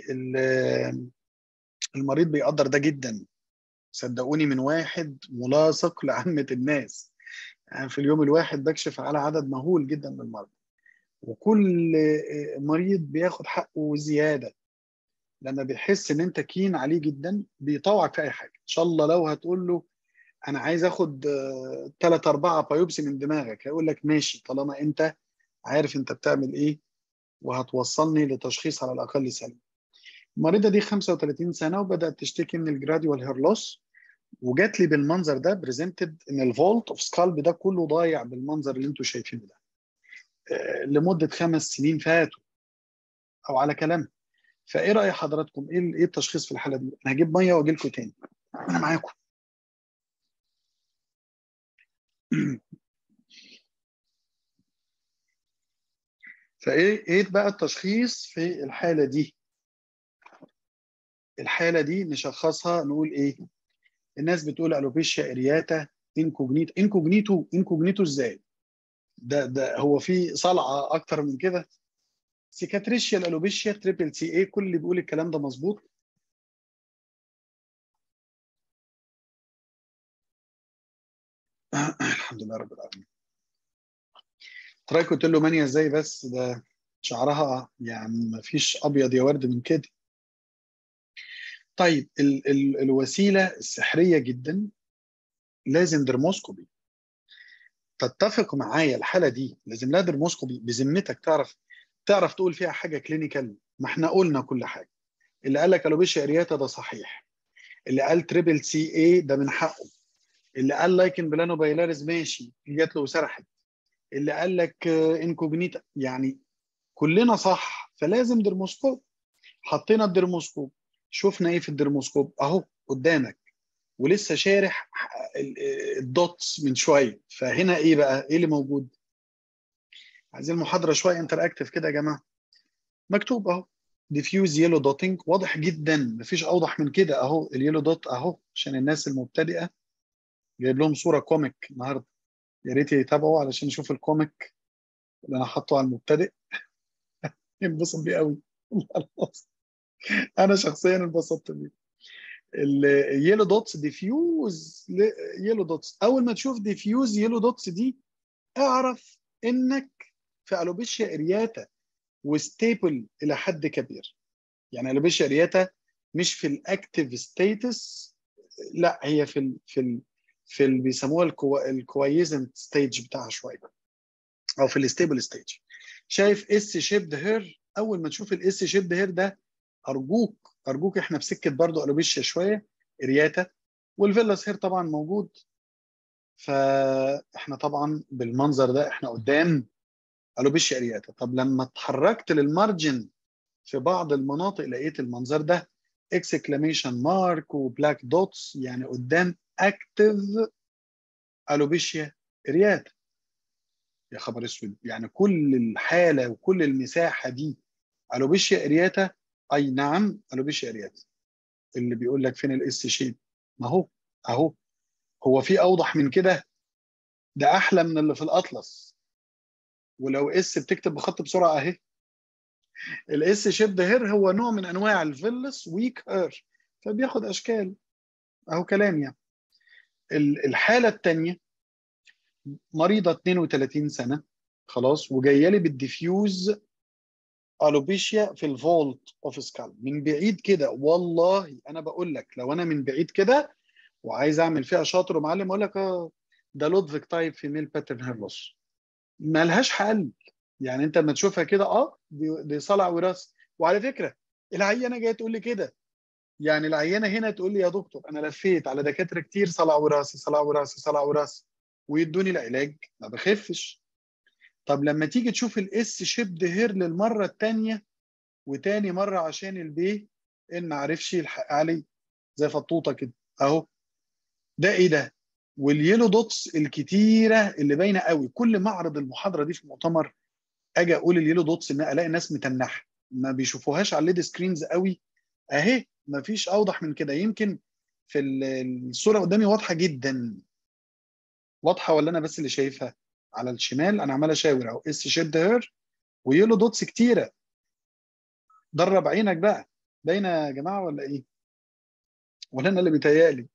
المريض بيقدر ده جدا صدقوني من واحد ملاصق لعامة الناس يعني في اليوم الواحد بكشف على عدد مهول جدا من المرضى وكل مريض بياخد حقه زيادة لما بيحس ان انت كين عليه جدا بيطوعك في اي حاجة ان شاء الله لو هتقول له انا عايز اخد ثلاثة أربعة بايوبسي من دماغك هيقول لك ماشي طالما انت عارف انت بتعمل ايه وهتوصلني لتشخيص على الاقل سليم. المريضه دي 35 سنه وبدات تشتكي من الجراديوال هير لوس وجات لي بالمنظر ده بريزنتد ان الفولت اوف سكالب ده كله ضايع بالمنظر اللي انتم شايفينه ده. آه لمده خمس سنين فاتوا او على كلامها. فايه راي حضراتكم؟ ايه ايه التشخيص في الحاله دي؟ انا هجيب ميه واجي لكم تاني. انا معاكم. فايه ايه بقى التشخيص في الحاله دي الحاله دي نشخصها نقول ايه الناس بتقول الوبيشيا ارياتا انكوجنيتو انكوجنيتو انكوجنيتو ازاي ده ده هو في صلعه اكتر من كده سيكاتريشيا الالوبيشيا تريبل سي اي كل اللي بيقول الكلام ده مظبوط الحمد لله رب العالمين ترايكو له مانيا ازاي بس ده شعرها يعني ما فيش ابيض يا ورد من كده طيب ال ال الوسيله السحريه جدا لازم درموسكوبي تتفق معايا الحاله دي لازم لها درموسكوبي بذمتك تعرف تعرف تقول فيها حاجه كلينيكال ما احنا قلنا كل حاجه اللي قال لك الوبيشيا ارياتا ده صحيح اللي قال تريبل سي اي ده من حقه اللي قال لايكن بلانو بايلاريز ماشي جات له وسرحت اللي قال لك انكوجنيتا يعني كلنا صح فلازم درموسكوب حطينا الدرموسكوب شفنا ايه في الدرموسكوب اهو قدامك ولسه شارح الدوتس من شويه فهنا ايه بقى ايه اللي موجود عايزين المحاضره شويه انتراكتيف كده يا جماعه مكتوب اهو ديفيوز يلو دوتنج واضح جدا مفيش اوضح من كده اهو اليلو دوت اهو عشان الناس المبتدئه جايب لهم صوره كوميك النهارده يا ريت يتابعوا علشان يشوف الكوميك اللي انا حاطه على المبتدئ ينبسط بيه قوي انا شخصيا انبسطت بيه اليلو دوتس ديفيوز يلو دوتس اول ما تشوف ديفيوز يلو دوتس دي اعرف انك في الوبيشيا ارياتا وستيبل الى حد كبير يعني الوبيشيا ارياتا مش في الاكتيف ستيتس لا هي في ال في ال في اللي بيسموها الكو... الكويزنت ستيج بتاعها شويه او في الستيبل ستيج شايف اس شيبد هير اول ما تشوف الاس شيبد هير ده ارجوك ارجوك احنا في سكه برضو الوبيشيا شويه ارياتا والفيلاس هير طبعا موجود فاحنا طبعا بالمنظر ده احنا قدام الوبيشيا ارياتا طب لما اتحركت للمارجن في بعض المناطق لقيت المنظر ده اكسكلاميشن مارك وبلاك دوتس يعني قدام اكتف الوبيشيا ارياتا يا خبر اسود يعني كل الحاله وكل المساحه دي الوبيشيا ارياتا اي نعم الوبيشيا ارياتا اللي بيقول لك فين الاس شيب ما هو اهو هو في اوضح من كده ده احلى من اللي في الاطلس ولو اس بتكتب بخط بسرعه اهي الاس شيب ده هير هو نوع من انواع الفيلس ويك هير فبياخد اشكال اهو كلام يعني الحاله الثانيه مريضه 32 سنه خلاص وجايه لي بالديفيوز الوبيشيا في الفولت اوف سكال من بعيد كده والله انا بقول لك لو انا من بعيد كده وعايز اعمل فيها شاطر ومعلم اقول لك اه ده لودفيك تايب فيميل باترن هير لوس مالهاش حل يعني انت لما تشوفها كده اه دي, دي صلع وراثي وعلى فكره العيانه جايه تقول لي كده يعني العيانه هنا تقول لي يا دكتور انا لفيت على دكاتره كتير صلع وراثي صلع وراثي صلع وراثي ويدوني العلاج ما بخفش طب لما تيجي تشوف الاس شيب هير للمره الثانيه وتاني مره عشان البي ان ما عرفش يلحق علي زي فطوطه كده اهو ده ايه ده واليلو دوتس الكتيره اللي باينه قوي كل ما اعرض المحاضره دي في المؤتمر اجي اقول اليلو دوتس ان الاقي ناس متنحه ما بيشوفوهاش على الليد سكرينز قوي اهي ما فيش اوضح من كده يمكن في الصوره قدامي واضحه جدا واضحه ولا انا بس اللي شايفها على الشمال انا عمال اشاور اهو اس شيد هير ويلو دوتس كتيره درب عينك بقى باينه يا جماعه ولا ايه ولا انا اللي بيتهيألي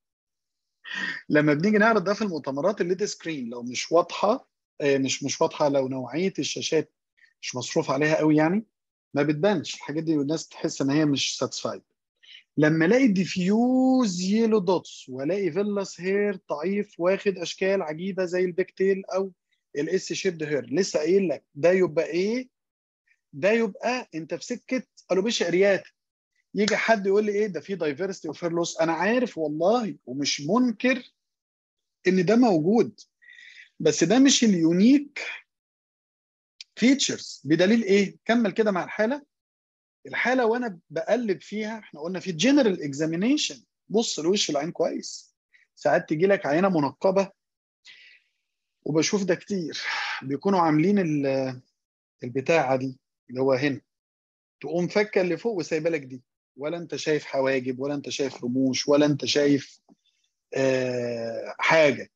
لما بنيجي نعرض ده في المؤتمرات الليد سكرين لو مش واضحه مش مش واضحه لو نوعيه الشاشات مش مصروف عليها قوي يعني ما بتبانش الحاجات دي والناس تحس ان هي مش ساتسفايد لما الاقي ديفيوز يلو دوتس والاقي فيلاس هير ضعيف واخد اشكال عجيبه زي البيكتيل او الاس شيبد هير لسه قايل لك ده يبقى ايه ده يبقى انت في سكه الوبيشيا اريات يجي حد يقول لي ايه ده في دايفرستي وفير لوس انا عارف والله ومش منكر ان ده موجود بس ده مش اليونيك فيتشرز بدليل ايه كمل كده مع الحاله الحاله وانا بقلب فيها احنا قلنا في جنرال اكزامينيشن بص لوش العين كويس ساعات تيجي لك عينه منقبه وبشوف ده كتير بيكونوا عاملين البتاعه دي اللي هو هنا تقوم فكه اللي فوق وسايبه لك دي ولا انت شايف حواجب ولا انت شايف رموش ولا انت شايف آه حاجه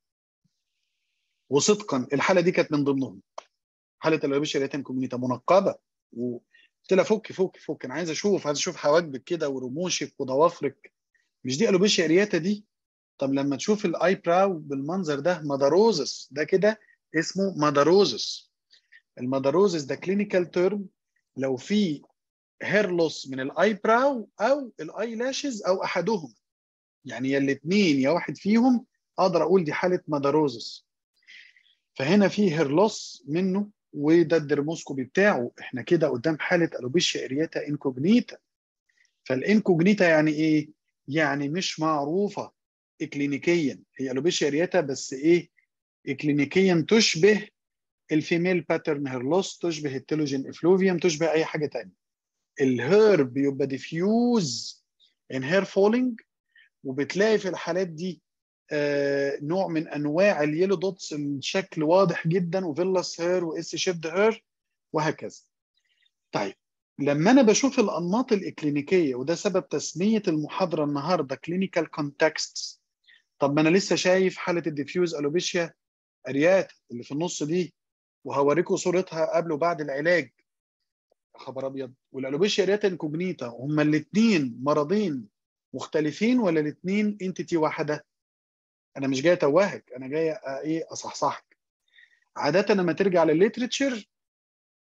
وصدقا الحاله دي كانت من ضمنهم حاله الوبيشيا ريتن كوميونيتا منقبه وقلت لها فك فك فك انا عايز اشوف عايز اشوف حواجبك كده ورموشك وضوافرك مش دي الوبيشيا ارياتا دي طب لما تشوف الاي براو بالمنظر ده ماداروزس ده كده اسمه ماداروزس الماداروزس ده كلينيكال تيرم لو في هير لوس من الاي براو او الاي لاشز او احدهم يعني يا الاثنين يا واحد فيهم اقدر اقول دي حاله ماداروزس فهنا في هير لوس منه وده الدرموسكوبي بتاعه احنا كده قدام حاله الوبيشيا ارياتا انكوجنيتا فالانكوجنيتا يعني ايه يعني مش معروفه اكلينيكيا هي الوبيشيا ارياتا بس ايه اكلينيكيا تشبه الفيميل باترن هير لوس تشبه التيلوجين افلوفيوم تشبه اي حاجه ثانيه الهير بيبقى ديفيوز ان هير فولينج وبتلاقي في الحالات دي آه نوع من انواع اليلو دوتس الشكل واضح جدا وفيلاس هير واس شيبد هير وهكذا طيب لما انا بشوف الانماط الاكلينيكيه وده سبب تسميه المحاضره النهارده كلينيكال كونتكستس طب ما انا لسه شايف حاله الديفيوز الوبيشيا اريات اللي في النص دي وهوريكم صورتها قبل وبعد العلاج خبر ابيض والالوبيشيا ارياتا انكوجنيتا هما الاثنين مرضين مختلفين ولا الاثنين انتيتي واحده انا مش جاي اتوهك انا جاي ايه اصحصحك عاده لما ترجع للليترتشر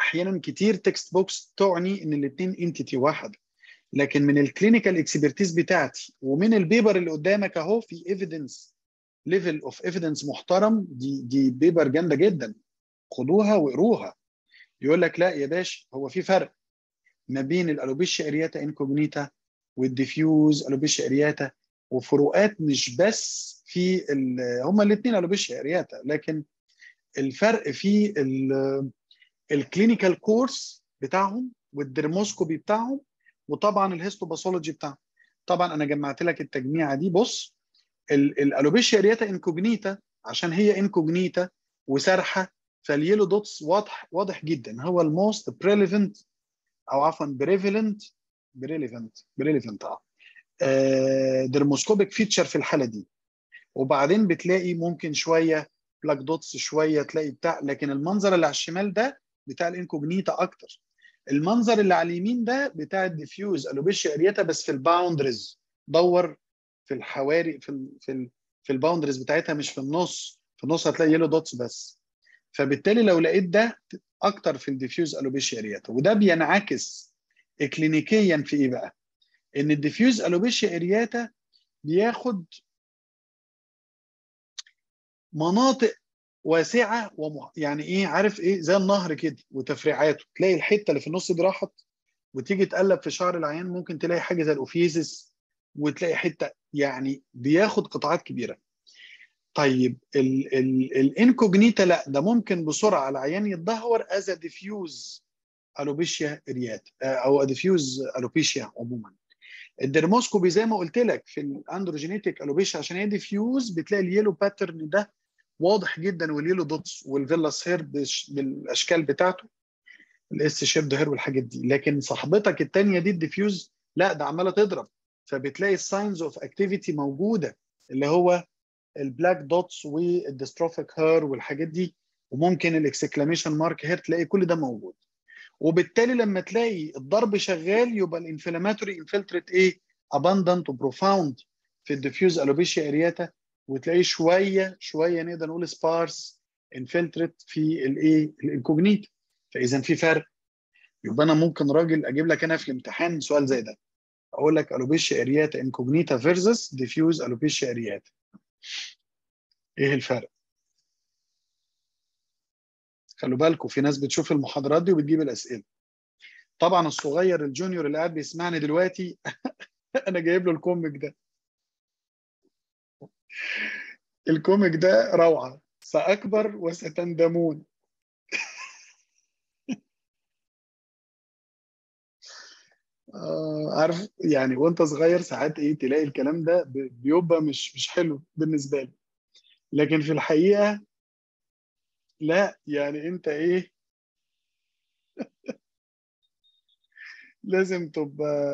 احيانا كتير تكست بوكس تعني ان الاثنين انتيتي واحده لكن من الكلينيكال اكسبرتيز بتاعتي ومن البيبر اللي قدامك اهو في ايفيدنس ليفل اوف ايفيدنس محترم دي دي بيبر جامده جدا خدوها واقروها يقول لك لا يا باشا هو في فرق ما بين الالوبيشيا ارياتا انكوجنيتا والديفيوز الوبيشيا ارياتا وفروقات مش بس في هما الاثنين الوبيشيا ارياتا لكن الفرق في الكلينيكال كورس بتاعهم والدرموسكوبي بتاعهم وطبعا الهيستوباثولوجي بتاعهم طبعا انا جمعت لك التجميعه دي بص الالوبيشيا ارياتا انكوجنيتا عشان هي انكوجنيتا وسارحه فاليلو دوتس واضح واضح جدا هو الموست بريليفنت او عفوا بريفيلنت بريليفنت بريليفنت اه درموسكوبيك فيتشر في الحاله دي وبعدين بتلاقي ممكن شويه بلاك دوتس شويه تلاقي بتاع لكن المنظر اللي على الشمال ده بتاع الانكوجنيتا اكتر المنظر اللي على اليمين ده بتاع الديفيوز الوبيشيا ارياتا بس في الباوندرز دور في الحواري في ال في ال في الباوندرز بتاعتها مش في النص في النص هتلاقي يلو دوتس بس فبالتالي لو لقيت ده اكتر في الديفيوز الوبيشيا ارياتا وده بينعكس اكلينيكيا في ايه بقى؟ ان الديفيوز الوبيشيا ارياتا بياخد مناطق واسعه ومح... يعني ايه عارف ايه زي النهر كده وتفريعاته تلاقي الحته اللي في النص دي راحت وتيجي تقلب في شعر العيان ممكن تلاقي حاجه زي الاوفيزس وتلاقي حته يعني بياخد قطاعات كبيره طيب الانكوجنيتا لا ده ممكن بسرعه العيان يتدهور از ديفيوز الوبيشيا اريات او ديفيوز الوبيشيا عموما الدرموسكوبي زي ما قلت لك في الاندروجينيتك الوبيشيا عشان هي ديفيوز بتلاقي اليلو باترن ده واضح جدا واليلو دوتس والفيلاس هير بالاشكال بتاعته الاس شيبد هير والحاجات دي لكن صاحبتك الثانيه دي الديفيوز لا ده عماله تضرب فبتلاقي الساينز اوف اكتيفيتي موجوده اللي هو البلاك دوتس والديستروفيك هير والحاجات دي وممكن الاكسكلاميشن مارك هير تلاقي كل ده موجود وبالتالي لما تلاقي الضرب شغال يبقى الانفلاماتوري انفلتريت ايه اباندنت وبروفاوند في الديفيوز الوبيشيا ارياتا وتلاقيه شويه شويه نقدر نقول سبارس انفلتريت في الايه الانكوجنيت فاذا في فرق يبقى انا ممكن راجل اجيب لك انا في الامتحان سؤال زي ده اقول لك الوبيشيا ارياتا انكوجنيتا فيرسس ديفيوز الوبيشيا ارياتا ايه الفرق خلوا بالكم في ناس بتشوف المحاضرات دي وبتجيب الاسئله طبعا الصغير الجونيور اللي قاعد بيسمعني دلوقتي انا جايب له الكوميك ده الكوميك ده روعه ساكبر وستندمون آه عارف يعني وانت صغير ساعات ايه تلاقي الكلام ده بيبقى مش مش حلو بالنسبه لي لكن في الحقيقه لا يعني انت ايه لازم تبقى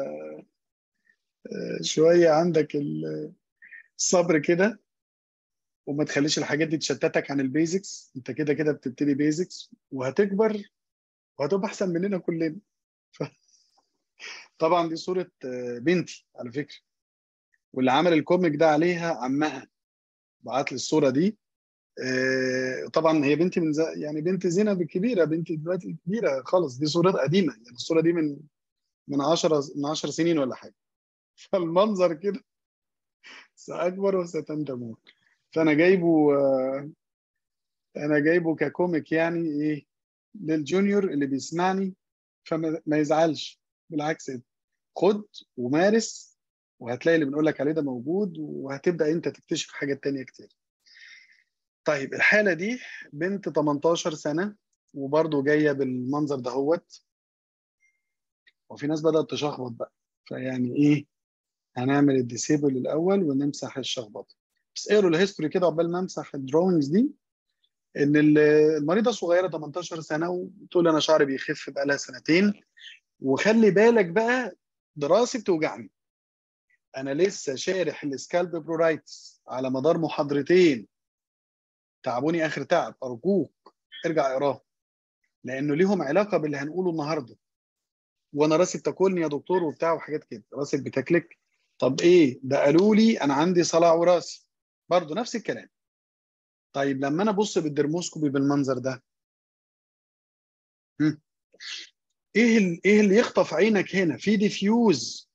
شويه عندك الصبر كده وما تخليش الحاجات دي تشتتك عن البيزكس انت كده كده بتبتدي بيزكس وهتكبر وهتبقى احسن مننا كلنا ف... طبعا دي صوره بنتي على فكره واللي عمل الكوميك ده عليها عمها بعت لي الصوره دي طبعا هي بنتي من زي يعني بنت زينب الكبيره بنتي دلوقتي كبيره خالص دي صورات قديمه يعني الصوره دي من من 10 من 10 سنين ولا حاجه فالمنظر كده ساكبر وستندمون فانا جايبه انا جايبه ككوميك يعني ايه للجونيور اللي بيسمعني فما يزعلش بالعكس خد ومارس وهتلاقي اللي بنقول لك عليه ده موجود وهتبدا انت تكتشف حاجات تانية كتير طيب الحاله دي بنت 18 سنه وبرضه جايه بالمنظر دهوت وفي ناس بدات تشخبط بقى فيعني ايه هنعمل الديسيبل الاول ونمسح الشخبطه بس اقروا الهيستوري كده عقبال ما امسح الدروينجز دي ان المريضه صغيره 18 سنه وتقول انا شعري بيخف بقى لها سنتين وخلي بالك بقى دراسي بتوجعني انا لسه شارح السكالب برورايتس على مدار محاضرتين تعبوني اخر تعب ارجوك ارجع اقراه لانه ليهم علاقه باللي هنقوله النهارده وانا راسي بتاكلني يا دكتور وبتاع وحاجات كده راسك بتاكلك طب ايه ده قالوا لي انا عندي صلع وراثي برضه نفس الكلام طيب لما انا ابص بالدرموسكوبي بالمنظر ده ايه ال- ايه اللي يخطف عينك هنا في ديفيوز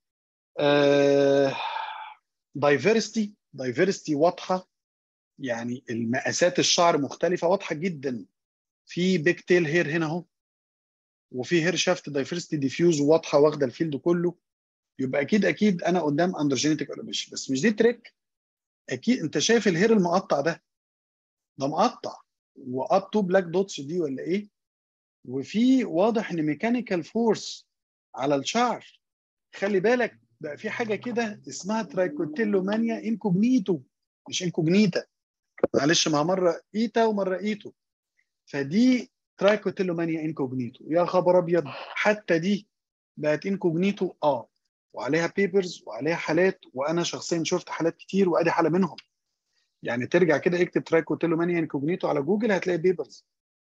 دايفرستي دايفرستي واضحه يعني المقاسات الشعر مختلفه واضحه جدا في بيك تيل هير هنا اهو وفي هير شافت دايفرستي ديفيوز واضحه واخده الفيلد كله يبقى اكيد اكيد انا قدام اندروجينيتك الوبيشن بس مش دي تريك اكيد انت شايف الهير المقطع ده ده مقطع واب تو بلاك دوتس دي ولا ايه وفي واضح ان ميكانيكال فورس على الشعر خلي بالك بقى في حاجه كده اسمها ترايكوتيلومانيا انكوجنيتو مش انكوجنيتا معلش ما مره ايتا ومره ايتو فدي ترايكوتيلومانيا انكوجنيتو يا خبر ابيض حتى دي بقت انكوجنيتو اه وعليها بيبرز وعليها حالات وانا شخصيا شفت حالات كتير وادي حاله منهم يعني ترجع كده اكتب ترايكوتيلومانيا انكوجنيتو على جوجل هتلاقي بيبرز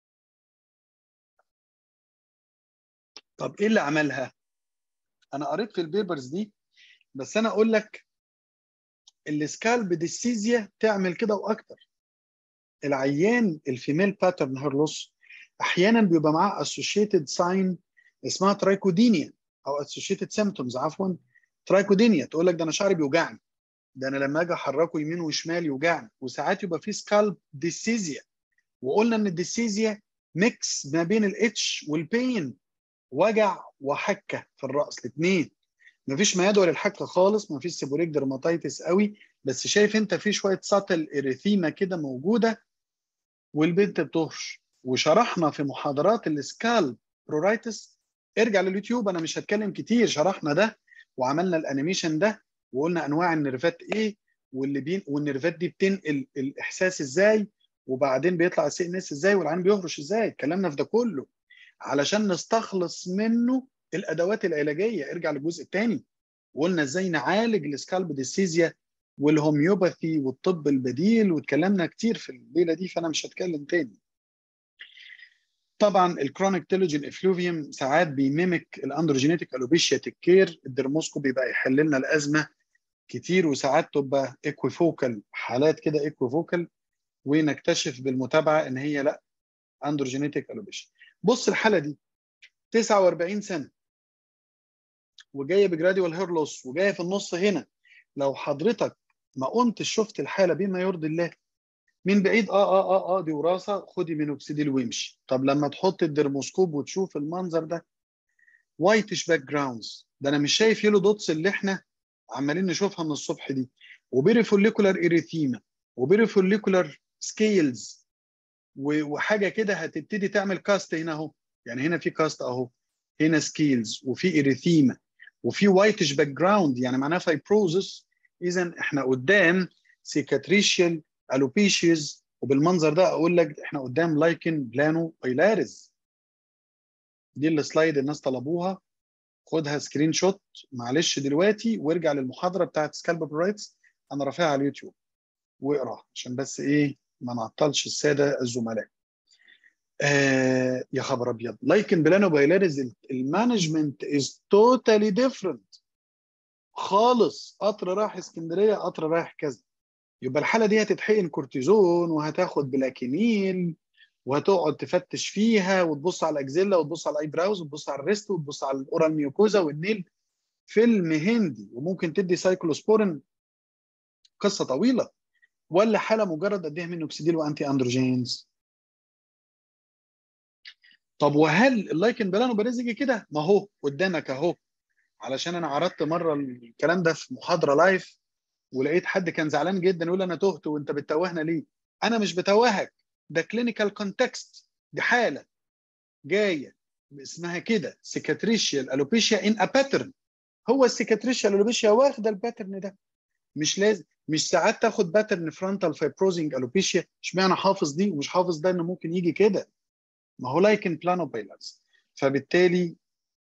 طب ايه اللي عملها انا قريت في البيبرز دي بس انا اقول لك السكالب ديسيزيا تعمل كده واكتر العيان الفيميل باترن هير لوس احيانا بيبقى معاه اسوشيتد ساين اسمها ترايكودينيا او اسوشيتد سيمتومز عفوا ترايكودينيا تقول لك ده انا شعري بيوجعني ده انا لما اجي احركه يمين وشمال يوجعني وساعات يبقى في سكالب ديسيزيا وقلنا ان الديسيزيا ميكس ما بين الاتش والبين وجع وحكه في الراس الاثنين مفيش ما يدعو للحكه خالص مفيش سيبوريك درماتيتس قوي بس شايف انت في شويه ساتل اريثيما كده موجوده والبنت بتهرش وشرحنا في محاضرات السكال برورايتس ارجع لليوتيوب انا مش هتكلم كتير شرحنا ده وعملنا الانيميشن ده وقلنا انواع النرفات ايه واللي بين والنرفات دي بتنقل الاحساس ازاي وبعدين بيطلع السي ان اس ازاي والعين بيهرش ازاي اتكلمنا في ده كله علشان نستخلص منه الادوات العلاجيه ارجع للجزء الثاني وقلنا ازاي نعالج السكالب ديسيزيا والهوميوباثي والطب البديل واتكلمنا كتير في الليله دي فانا مش هتكلم تاني طبعا الكرونيك تيلوجين افلوفيوم ساعات بيميمك الاندروجينيتك الوبيشيا تكير الدرموسكوبي بقى يحل لنا الازمه كتير وساعات تبقى ايكويفوكال حالات كده ايكويفوكال ونكتشف بالمتابعه ان هي لا اندروجينيتك الوبيشيا بص الحاله دي 49 سنه وجايه بجراديوال هير لوس وجايه في النص هنا لو حضرتك ما قمتش شفت الحاله بما يرضي الله من بعيد اه اه اه اه دي وراثه خدي مينوكسيديل وامشي طب لما تحط الدرموسكوب وتشوف المنظر ده وايتش باك جراوندز ده انا مش شايف يلو دوتس اللي احنا عمالين نشوفها من الصبح دي وبيريفوليكولار اريثيما وبيريفوليكولار سكيلز وحاجه كده هتبتدي تعمل كاست هنا اهو يعني هنا في كاست اهو هنا سكيلز وفي اريثيما وفي وايتش باك جراوند يعني معناها فايبروزس اذا احنا قدام سيكاتريشيال الوبيشيز وبالمنظر ده اقول لك احنا قدام لايكن بلانو بايلاريز دي السلايد الناس طلبوها خدها سكرين شوت معلش دلوقتي وارجع للمحاضره بتاعت سكالب برايتس انا رافعها على اليوتيوب واقرا عشان بس ايه ما نعطلش الساده الزملاء آه يا خبر ابيض لايكن بلانو بايلاريز المانجمنت از توتالي ديفرنت خالص قطر رايح اسكندريه قطر رايح كذا يبقى الحاله دي هتتحقن كورتيزون وهتاخد بلاكينيل وهتقعد تفتش فيها وتبص على الاكزيلا وتبص على الاي براوز وتبص على الريست وتبص على الاورال ميوكوزا والنيل فيلم هندي وممكن تدي سايكلوسبورين قصه طويله ولا حاله مجرد اديها من اوكسيديل وانتي اندروجينز طب وهل اللايكن بلانو باريز يجي كده ما هو قدامك اهو علشان انا عرضت مره الكلام ده في محاضره لايف ولقيت حد كان زعلان جدا يقول انا تهت وانت بتتوهنا ليه انا مش بتوهك ده كلينيكال كونتكست دي حاله جايه اسمها كده سيكاتريشيال الوبيشيا ان ا باترن هو السيكاتريشيال الوبيشيا واخده الباترن ده مش لازم مش ساعات تاخد باترن فرونتال فايبروزنج الوبيشيا اشمعنى حافظ دي ومش حافظ ده انه ممكن يجي كده ما هو لايكن بلانو بايلانس فبالتالي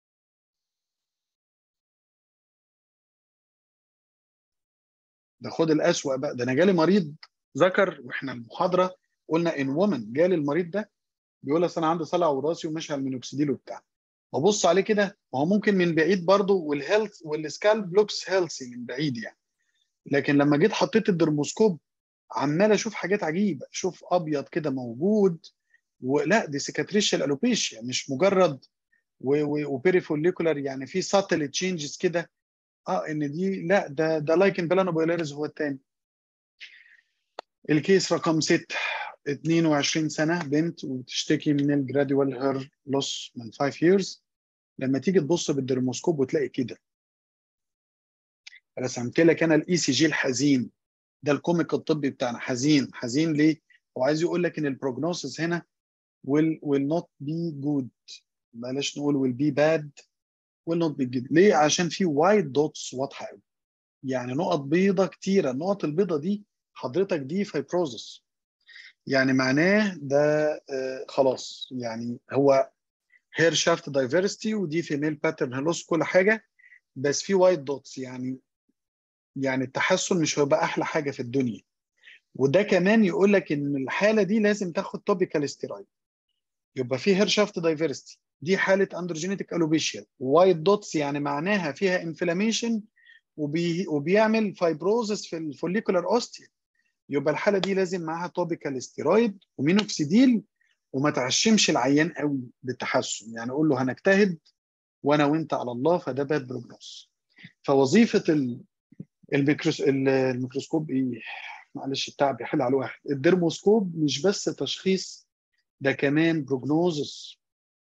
ده خد الأسوأ بقى ده انا جالي مريض ذكر واحنا المحاضره قلنا ان وومن جالي المريض ده بيقول اصل انا عندي صلع وراثي وماشي على المينوكسيديل وبتاع ببص عليه كده ما هو ممكن من بعيد برضه والهيلث والسكالب لوكس هيلثي من بعيد يعني لكن لما جيت حطيت الدرموسكوب عمال اشوف حاجات عجيبه اشوف ابيض كده موجود ولا دي سيكاتريشيال الوبيشيا مش مجرد وبيريفوليكولار يعني في ساتل تشينجز كده اه ان دي لا ده ده لايكن بلانوبولاريز هو الثاني الكيس رقم 6 22 سنه بنت وتشتكي من الجراديوال هير لوس من 5 years لما تيجي تبص بالدرموسكوب وتلاقي كده رسمت لك انا الاي سي جي الحزين ده الكوميك الطبي بتاعنا حزين حزين ليه؟ هو عايز يقول لك ان البروجنوسيس هنا will will not be good بلاش نقول will be bad will not be good ليه؟ عشان في وايت دوتس واضحه قوي يعني نقط بيضة كتيرة النقط البيضة دي حضرتك دي فايبروزس يعني معناه ده آه خلاص يعني هو هير شافت دايفرستي ودي فيميل باترن هلوس كل حاجه بس في وايت دوتس يعني يعني التحسن مش هيبقى احلى حاجه في الدنيا وده كمان يقول لك ان الحاله دي لازم تاخد توبيكال ستيرويد يبقى في هير شافت دايفرستي دي حاله اندروجينيتك الوبيشيا وايت دوتس يعني معناها فيها انفلاميشن وبي وبيعمل فايبروزس في الفوليكولار اوستيا يبقى الحاله دي لازم معاها توبيكال ستيرويد ومينوكسيديل وما تعشمش العيان قوي بالتحسن يعني قول له هنجتهد وانا وانت على الله فده باد بروجنوس فوظيفه الميكروس الميكروسكوب ايه معلش التعب بيحل على الواحد الدرموسكوب مش بس تشخيص ده كمان بروجنوزس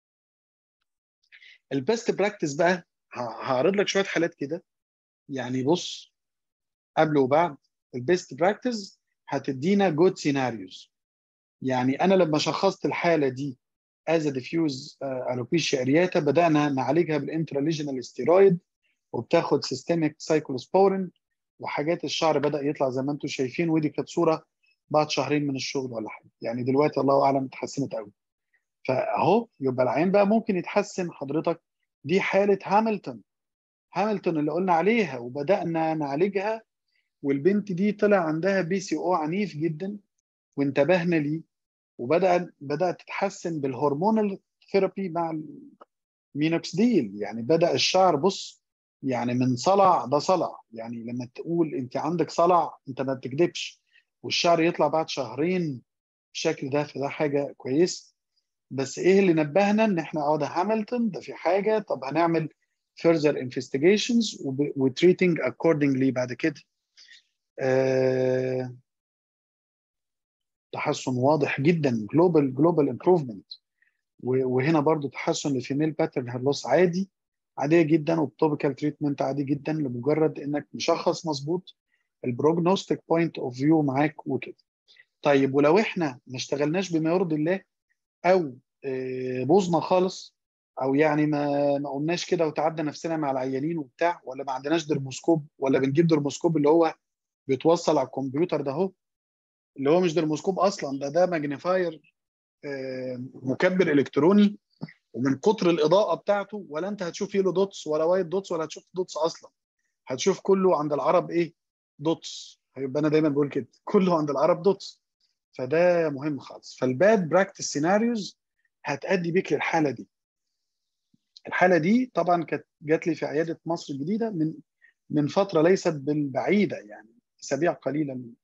البيست براكتس بقى هعرض لك شويه حالات كده يعني بص قبل وبعد البيست براكتس هتدينا جود سيناريوز يعني انا لما شخصت الحاله دي از ديفيوز الوبيشيا ارياتا بدانا نعالجها بالانتراليجنال ستيرويد وبتاخد سيستميك سايكلوسبورين وحاجات الشعر بدا يطلع زي ما انتم شايفين ودي كانت صوره بعد شهرين من الشغل ولا حاجه يعني دلوقتي الله اعلم اتحسنت قوي فاهو يبقى العين بقى ممكن يتحسن حضرتك دي حاله هاملتون هاملتون اللي قلنا عليها وبدانا نعالجها والبنت دي طلع عندها بي سي او عنيف جدا وانتبهنا ليه وبدا بدات تتحسن بالهرمونال ثيرابي مع المينوكسديل يعني بدا الشعر بص يعني من صلع ده صلع يعني لما تقول انت عندك صلع انت ما بتكذبش والشعر يطلع بعد شهرين بالشكل ده فده حاجه كويس بس ايه اللي نبهنا ان احنا اه ده هاملتون ده في حاجه طب هنعمل further investigations وتريتنج accordingly بعد كده آه تحسن واضح جدا جلوبال جلوبال امبروفمنت وهنا برضو تحسن لفيميل باترن هير لوس عادي عاديه جدا وبتوبيكال تريتمنت عادي جدا لمجرد انك مشخص مظبوط البروجنوستيك بوينت اوف فيو معاك وكده طيب ولو احنا ما اشتغلناش بما يرضي الله او بوظنا خالص او يعني ما ما قلناش كده وتعدى نفسنا مع العيانين وبتاع ولا ما عندناش درموسكوب ولا بنجيب درموسكوب اللي هو بيتوصل على الكمبيوتر ده اهو اللي هو مش درموسكوب اصلا ده ده ماجنيفاير مكبر الكتروني ومن كتر الاضاءه بتاعته ولا انت هتشوف يلو دوتس ولا وايت دوتس ولا هتشوف دوتس اصلا هتشوف كله عند العرب ايه دوتس هيبقى انا دايما بقول كده كله عند العرب دوتس فده مهم خالص فالباد براكتس سيناريوز هتأدي بيك للحاله دي الحاله دي طبعا كانت جات لي في عياده مصر الجديده من من فتره ليست بالبعيده يعني اسابيع قليله من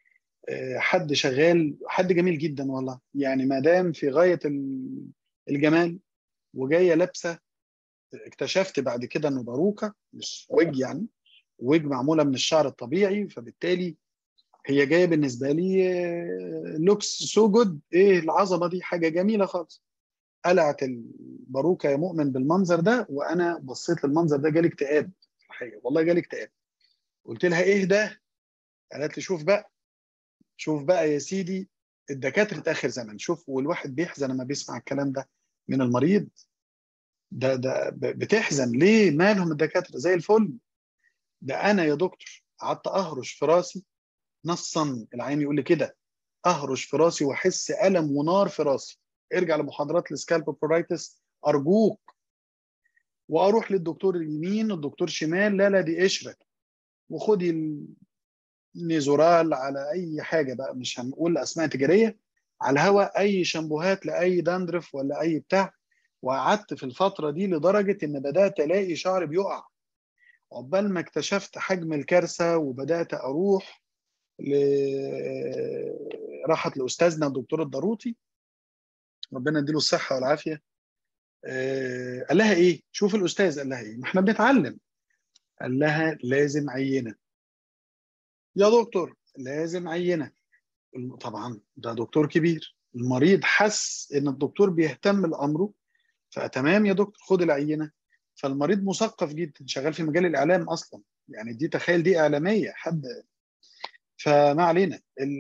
حد شغال حد جميل جدا والله يعني مدام في غايه الجمال وجايه لابسه اكتشفت بعد كده انه باروكه مش ويج يعني ويج معموله من الشعر الطبيعي فبالتالي هي جايه بالنسبه لي لوكس سو جود ايه العظمه دي حاجه جميله خالص قلعت الباروكه يا مؤمن بالمنظر ده وانا بصيت للمنظر ده جالي اكتئاب في الحقيقه والله جالي اكتئاب قلت لها ايه ده قالت لي شوف بقى شوف بقى يا سيدي الدكاتره اخر زمن شوف والواحد بيحزن لما بيسمع الكلام ده من المريض ده ده بتحزن ليه مالهم الدكاتره زي الفل ده انا يا دكتور قعدت اهرش في راسي نصا العين يقول لي كده اهرش في راسي واحس الم ونار في راسي ارجع لمحاضرات السكالب برايتس ارجوك واروح للدكتور اليمين الدكتور شمال لا لا دي قشره وخدي النيزورال على اي حاجه بقى مش هنقول اسماء تجاريه على الهواء اي شامبوهات لاي دندرف ولا اي بتاع وقعدت في الفتره دي لدرجه ان بدات الاقي شعري بيقع عقبال ما اكتشفت حجم الكارثه وبدات اروح ل... راحت لاستاذنا الدكتور الضروطي ربنا يديله الصحه والعافيه آه قال لها ايه شوف الاستاذ قال لها ايه ما احنا بنتعلم قال لها لازم عينه يا دكتور لازم عينه طبعا ده دكتور كبير المريض حس ان الدكتور بيهتم لامره فتمام يا دكتور خد العينه فالمريض مثقف جدا شغال في مجال الاعلام اصلا يعني دي تخيل دي اعلاميه حد فما علينا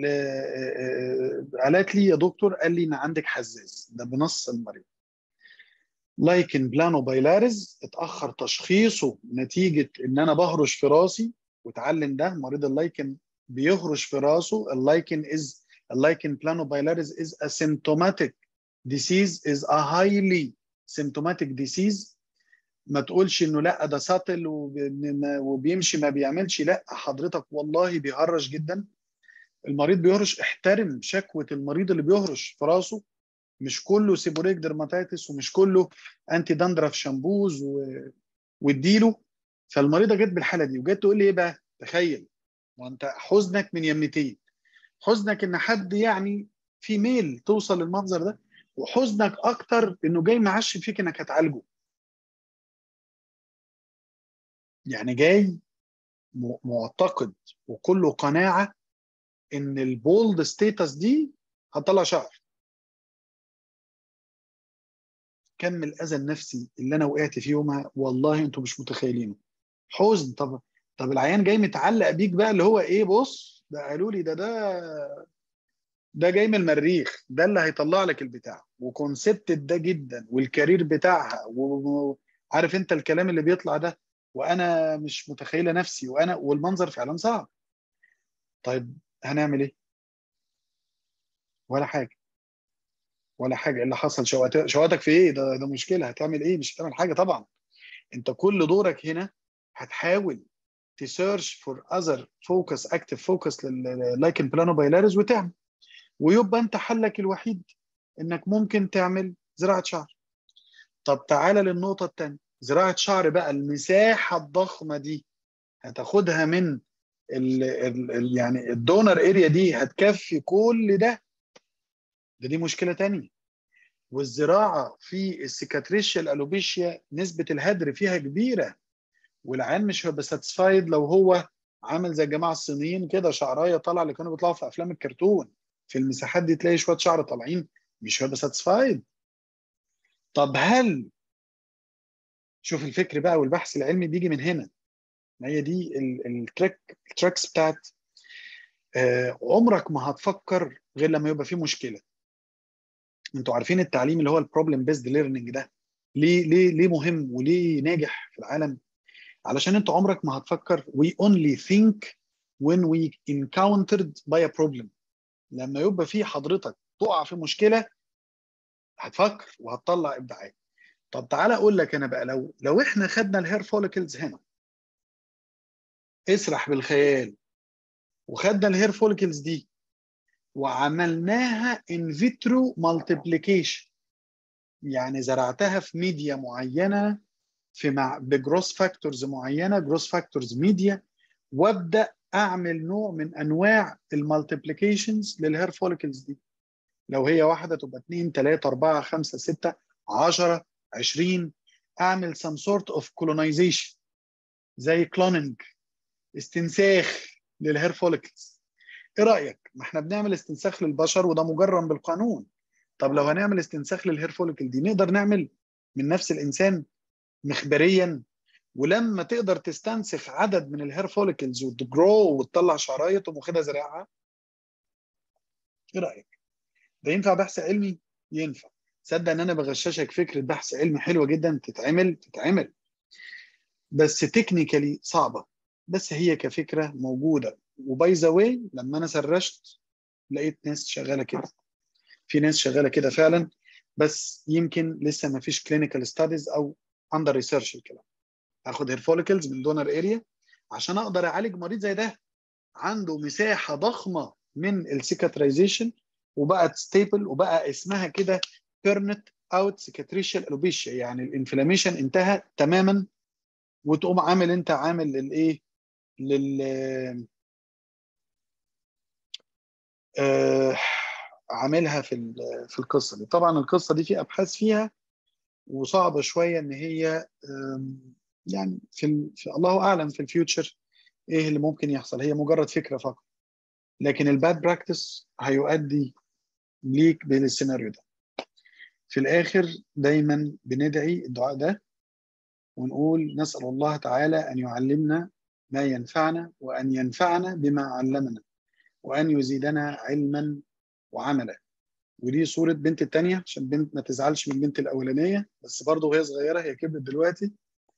قالت لي يا دكتور قال لي ان عندك حزاز ده بنص المريض لايكن بلانو بايلاريز اتاخر تشخيصه نتيجه ان انا بهرش في راسي وتعلم ده مريض اللايكن بيهرش في راسه اللايكن از اللايكن بلانو بايلاريز از a symptomatic disease is a highly symptomatic disease ما تقولش انه لا ده ساتل وبيمشي ما بيعملش لا حضرتك والله بيهرش جدا المريض بيهرش احترم شكوى المريض اللي بيهرش في راسه مش كله سيبوريك درماتيتس ومش كله انتي دندرف شامبوز و... واديله فالمريضه جت بالحاله دي وجت تقول لي ايه بقى تخيل وانت حزنك من يمتين حزنك ان حد يعني في ميل توصل للمنظر ده وحزنك اكتر انه جاي معشم فيك انك هتعالجه يعني جاي معتقد وكله قناعه ان البولد ستيتس دي هتطلع شعر كم الاذى النفسي اللي انا وقعت فيه يومها والله انتوا مش متخيلينه حزن طب طب العيان جاي متعلق بيك بقى اللي هو ايه بص ده قالوا لي ده ده ده جاي من المريخ ده اللي هيطلع لك البتاع وكونسبتد ده جدا والكارير بتاعها وعارف انت الكلام اللي بيطلع ده وانا مش متخيله نفسي وانا والمنظر فعلا صعب طيب هنعمل ايه ولا حاجه ولا حاجه اللي حصل شواتك شواتك في ايه ده ده مشكله هتعمل ايه مش هتعمل حاجه طبعا انت كل دورك هنا هتحاول تسيرش فور اذر فوكس اكتف فوكس للايكن بلانو بايلاريز وتعمل ويبقى انت حلك الوحيد انك ممكن تعمل زراعه شعر طب تعالى للنقطه الثانيه زراعه شعر بقى المساحه الضخمه دي هتاخدها من ال ال يعني الدونر اريا دي هتكفي كل ده ده دي مشكله تانية والزراعه في السيكاتريشيال الوبيشيا نسبه الهدر فيها كبيره والعيان مش هيبقى ساتسفايد لو هو عامل زي الجماعه الصينيين كده شعرايه طالعه اللي كانوا بيطلعوا في افلام الكرتون في المساحات دي تلاقي شويه شعر طالعين مش هيبقى ساتسفايد طب هل شوف الفكر بقى والبحث العلمي بيجي من هنا ما هي دي التريك التريكس بتاعت آه عمرك ما هتفكر غير لما يبقى في مشكله انتوا عارفين التعليم اللي هو البروبلم بيزد ليرنينج ده ليه ليه ليه مهم وليه ناجح في العالم علشان انت عمرك ما هتفكر we only think when we encountered by a problem لما يبقى في حضرتك تقع في مشكله هتفكر وهتطلع ابداعات طب تعالى اقول لك انا بقى لو لو احنا خدنا الهير فوليكلز هنا اسرح بالخيال وخدنا الهير فوليكلز دي وعملناها ان فيترو مالتيبليكيشن يعني زرعتها في ميديا معينه في مع بجروس فاكتورز معينه جروس فاكتورز ميديا وابدا اعمل نوع من انواع المالتيبليكيشنز للهير فوليكلز دي لو هي واحده تبقى 2 3 4 5 6 10 20 اعمل some sort of colonization زي كلوننج استنساخ للهير فوليكلز ايه رايك ما احنا بنعمل استنساخ للبشر وده مجرم بالقانون طب لو هنعمل استنساخ للهير فوليكل دي نقدر نعمل من نفس الانسان مخبريا ولما تقدر تستنسخ عدد من الهير فوليكلز وتجرو وتطلع شعرايه تقوم واخدها زراعه ايه رايك ده ينفع بحث علمي ينفع تصدق ان انا بغششك فكره بحث علمي حلوه جدا تتعمل تتعمل بس تكنيكالي صعبه بس هي كفكره موجوده وباي ذا واي لما انا سرشت لقيت ناس شغاله كده في ناس شغاله كده فعلا بس يمكن لسه ما فيش كلينيكال ستاديز او اندر ريسيرش الكلام هاخد هير فوليكلز من دونر اريا عشان اقدر اعالج مريض زي ده عنده مساحه ضخمه من السيكاترايزيشن وبقت ستيبل وبقى اسمها كده بيرنت اوت سيكاتريشال الوبيشيا يعني الانفلاميشن انتهى تماما وتقوم عامل انت عامل للايه لل آه عاملها في في القصه دي طبعا القصه دي في ابحاث فيها وصعبه شويه ان هي آم، يعني في, ال... في الله اعلم في الفيوتشر ايه اللي ممكن يحصل هي مجرد فكره فقط لكن الباد براكتس هيؤدي ليك بالسيناريو ده في الاخر دايما بندعي الدعاء ده ونقول نسال الله تعالى ان يعلمنا ما ينفعنا وان ينفعنا بما علمنا وان يزيدنا علما وعملا ودي صورة بنت التانية عشان بنت ما تزعلش من البنت الأولانية بس برضه وهي صغيرة هي كبرت دلوقتي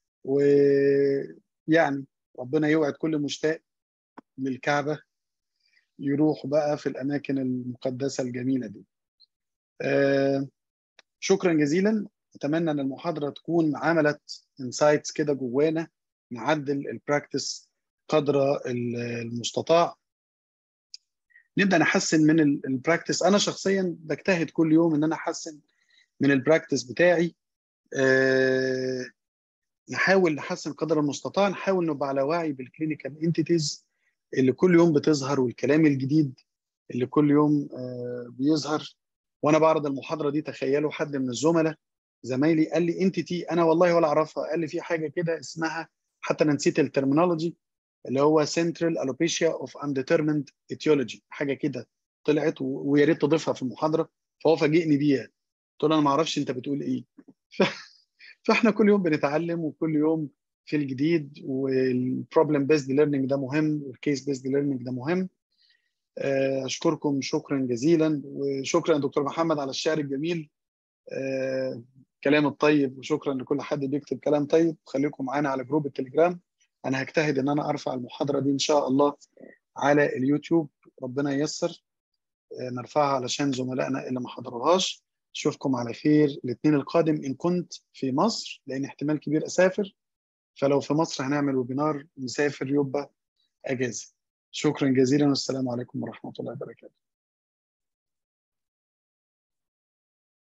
ويعني ربنا يوعد كل مشتاق للكعبة يروح بقى في الأماكن المقدسة الجميلة دي آه شكرا جزيلا أتمنى أن المحاضرة تكون عملت انسايتس كده جوانا نعدل البراكتس قدر المستطاع نبدا نحسن من البراكتس انا شخصيا بجتهد كل يوم ان انا احسن من البراكتس بتاعي أه نحاول نحسن قدر المستطاع نحاول نبقى على وعي بالكلينيكال انتيتيز اللي كل يوم بتظهر والكلام الجديد اللي كل يوم أه بيظهر وانا بعرض المحاضره دي تخيلوا حد من الزملاء زمايلي قال لي انتيتي انا والله ولا اعرفها قال لي في حاجه كده اسمها حتى انا نسيت الترمينولوجي اللي هو Central Alopecia of Undetermined Etiology حاجه كده طلعت ويا ريت تضيفها في المحاضره فهو فاجئني بيها قلت له انا ما اعرفش انت بتقول ايه ف... فاحنا كل يوم بنتعلم وكل يوم في الجديد والبروبلم بيزد ليرنينج ده مهم والكيس بيزد ليرنينج ده مهم اشكركم شكرا جزيلا وشكرا دكتور محمد على الشعر الجميل كلام الطيب وشكرا لكل حد بيكتب كلام طيب خليكم معانا على جروب التليجرام انا هجتهد ان انا ارفع المحاضره دي ان شاء الله على اليوتيوب ربنا ييسر نرفعها علشان زملائنا اللي ما حضروهاش اشوفكم على خير الاثنين القادم ان كنت في مصر لان احتمال كبير اسافر فلو في مصر هنعمل ويبينار مسافر يبقى اجازه شكرا جزيلا والسلام عليكم ورحمه الله وبركاته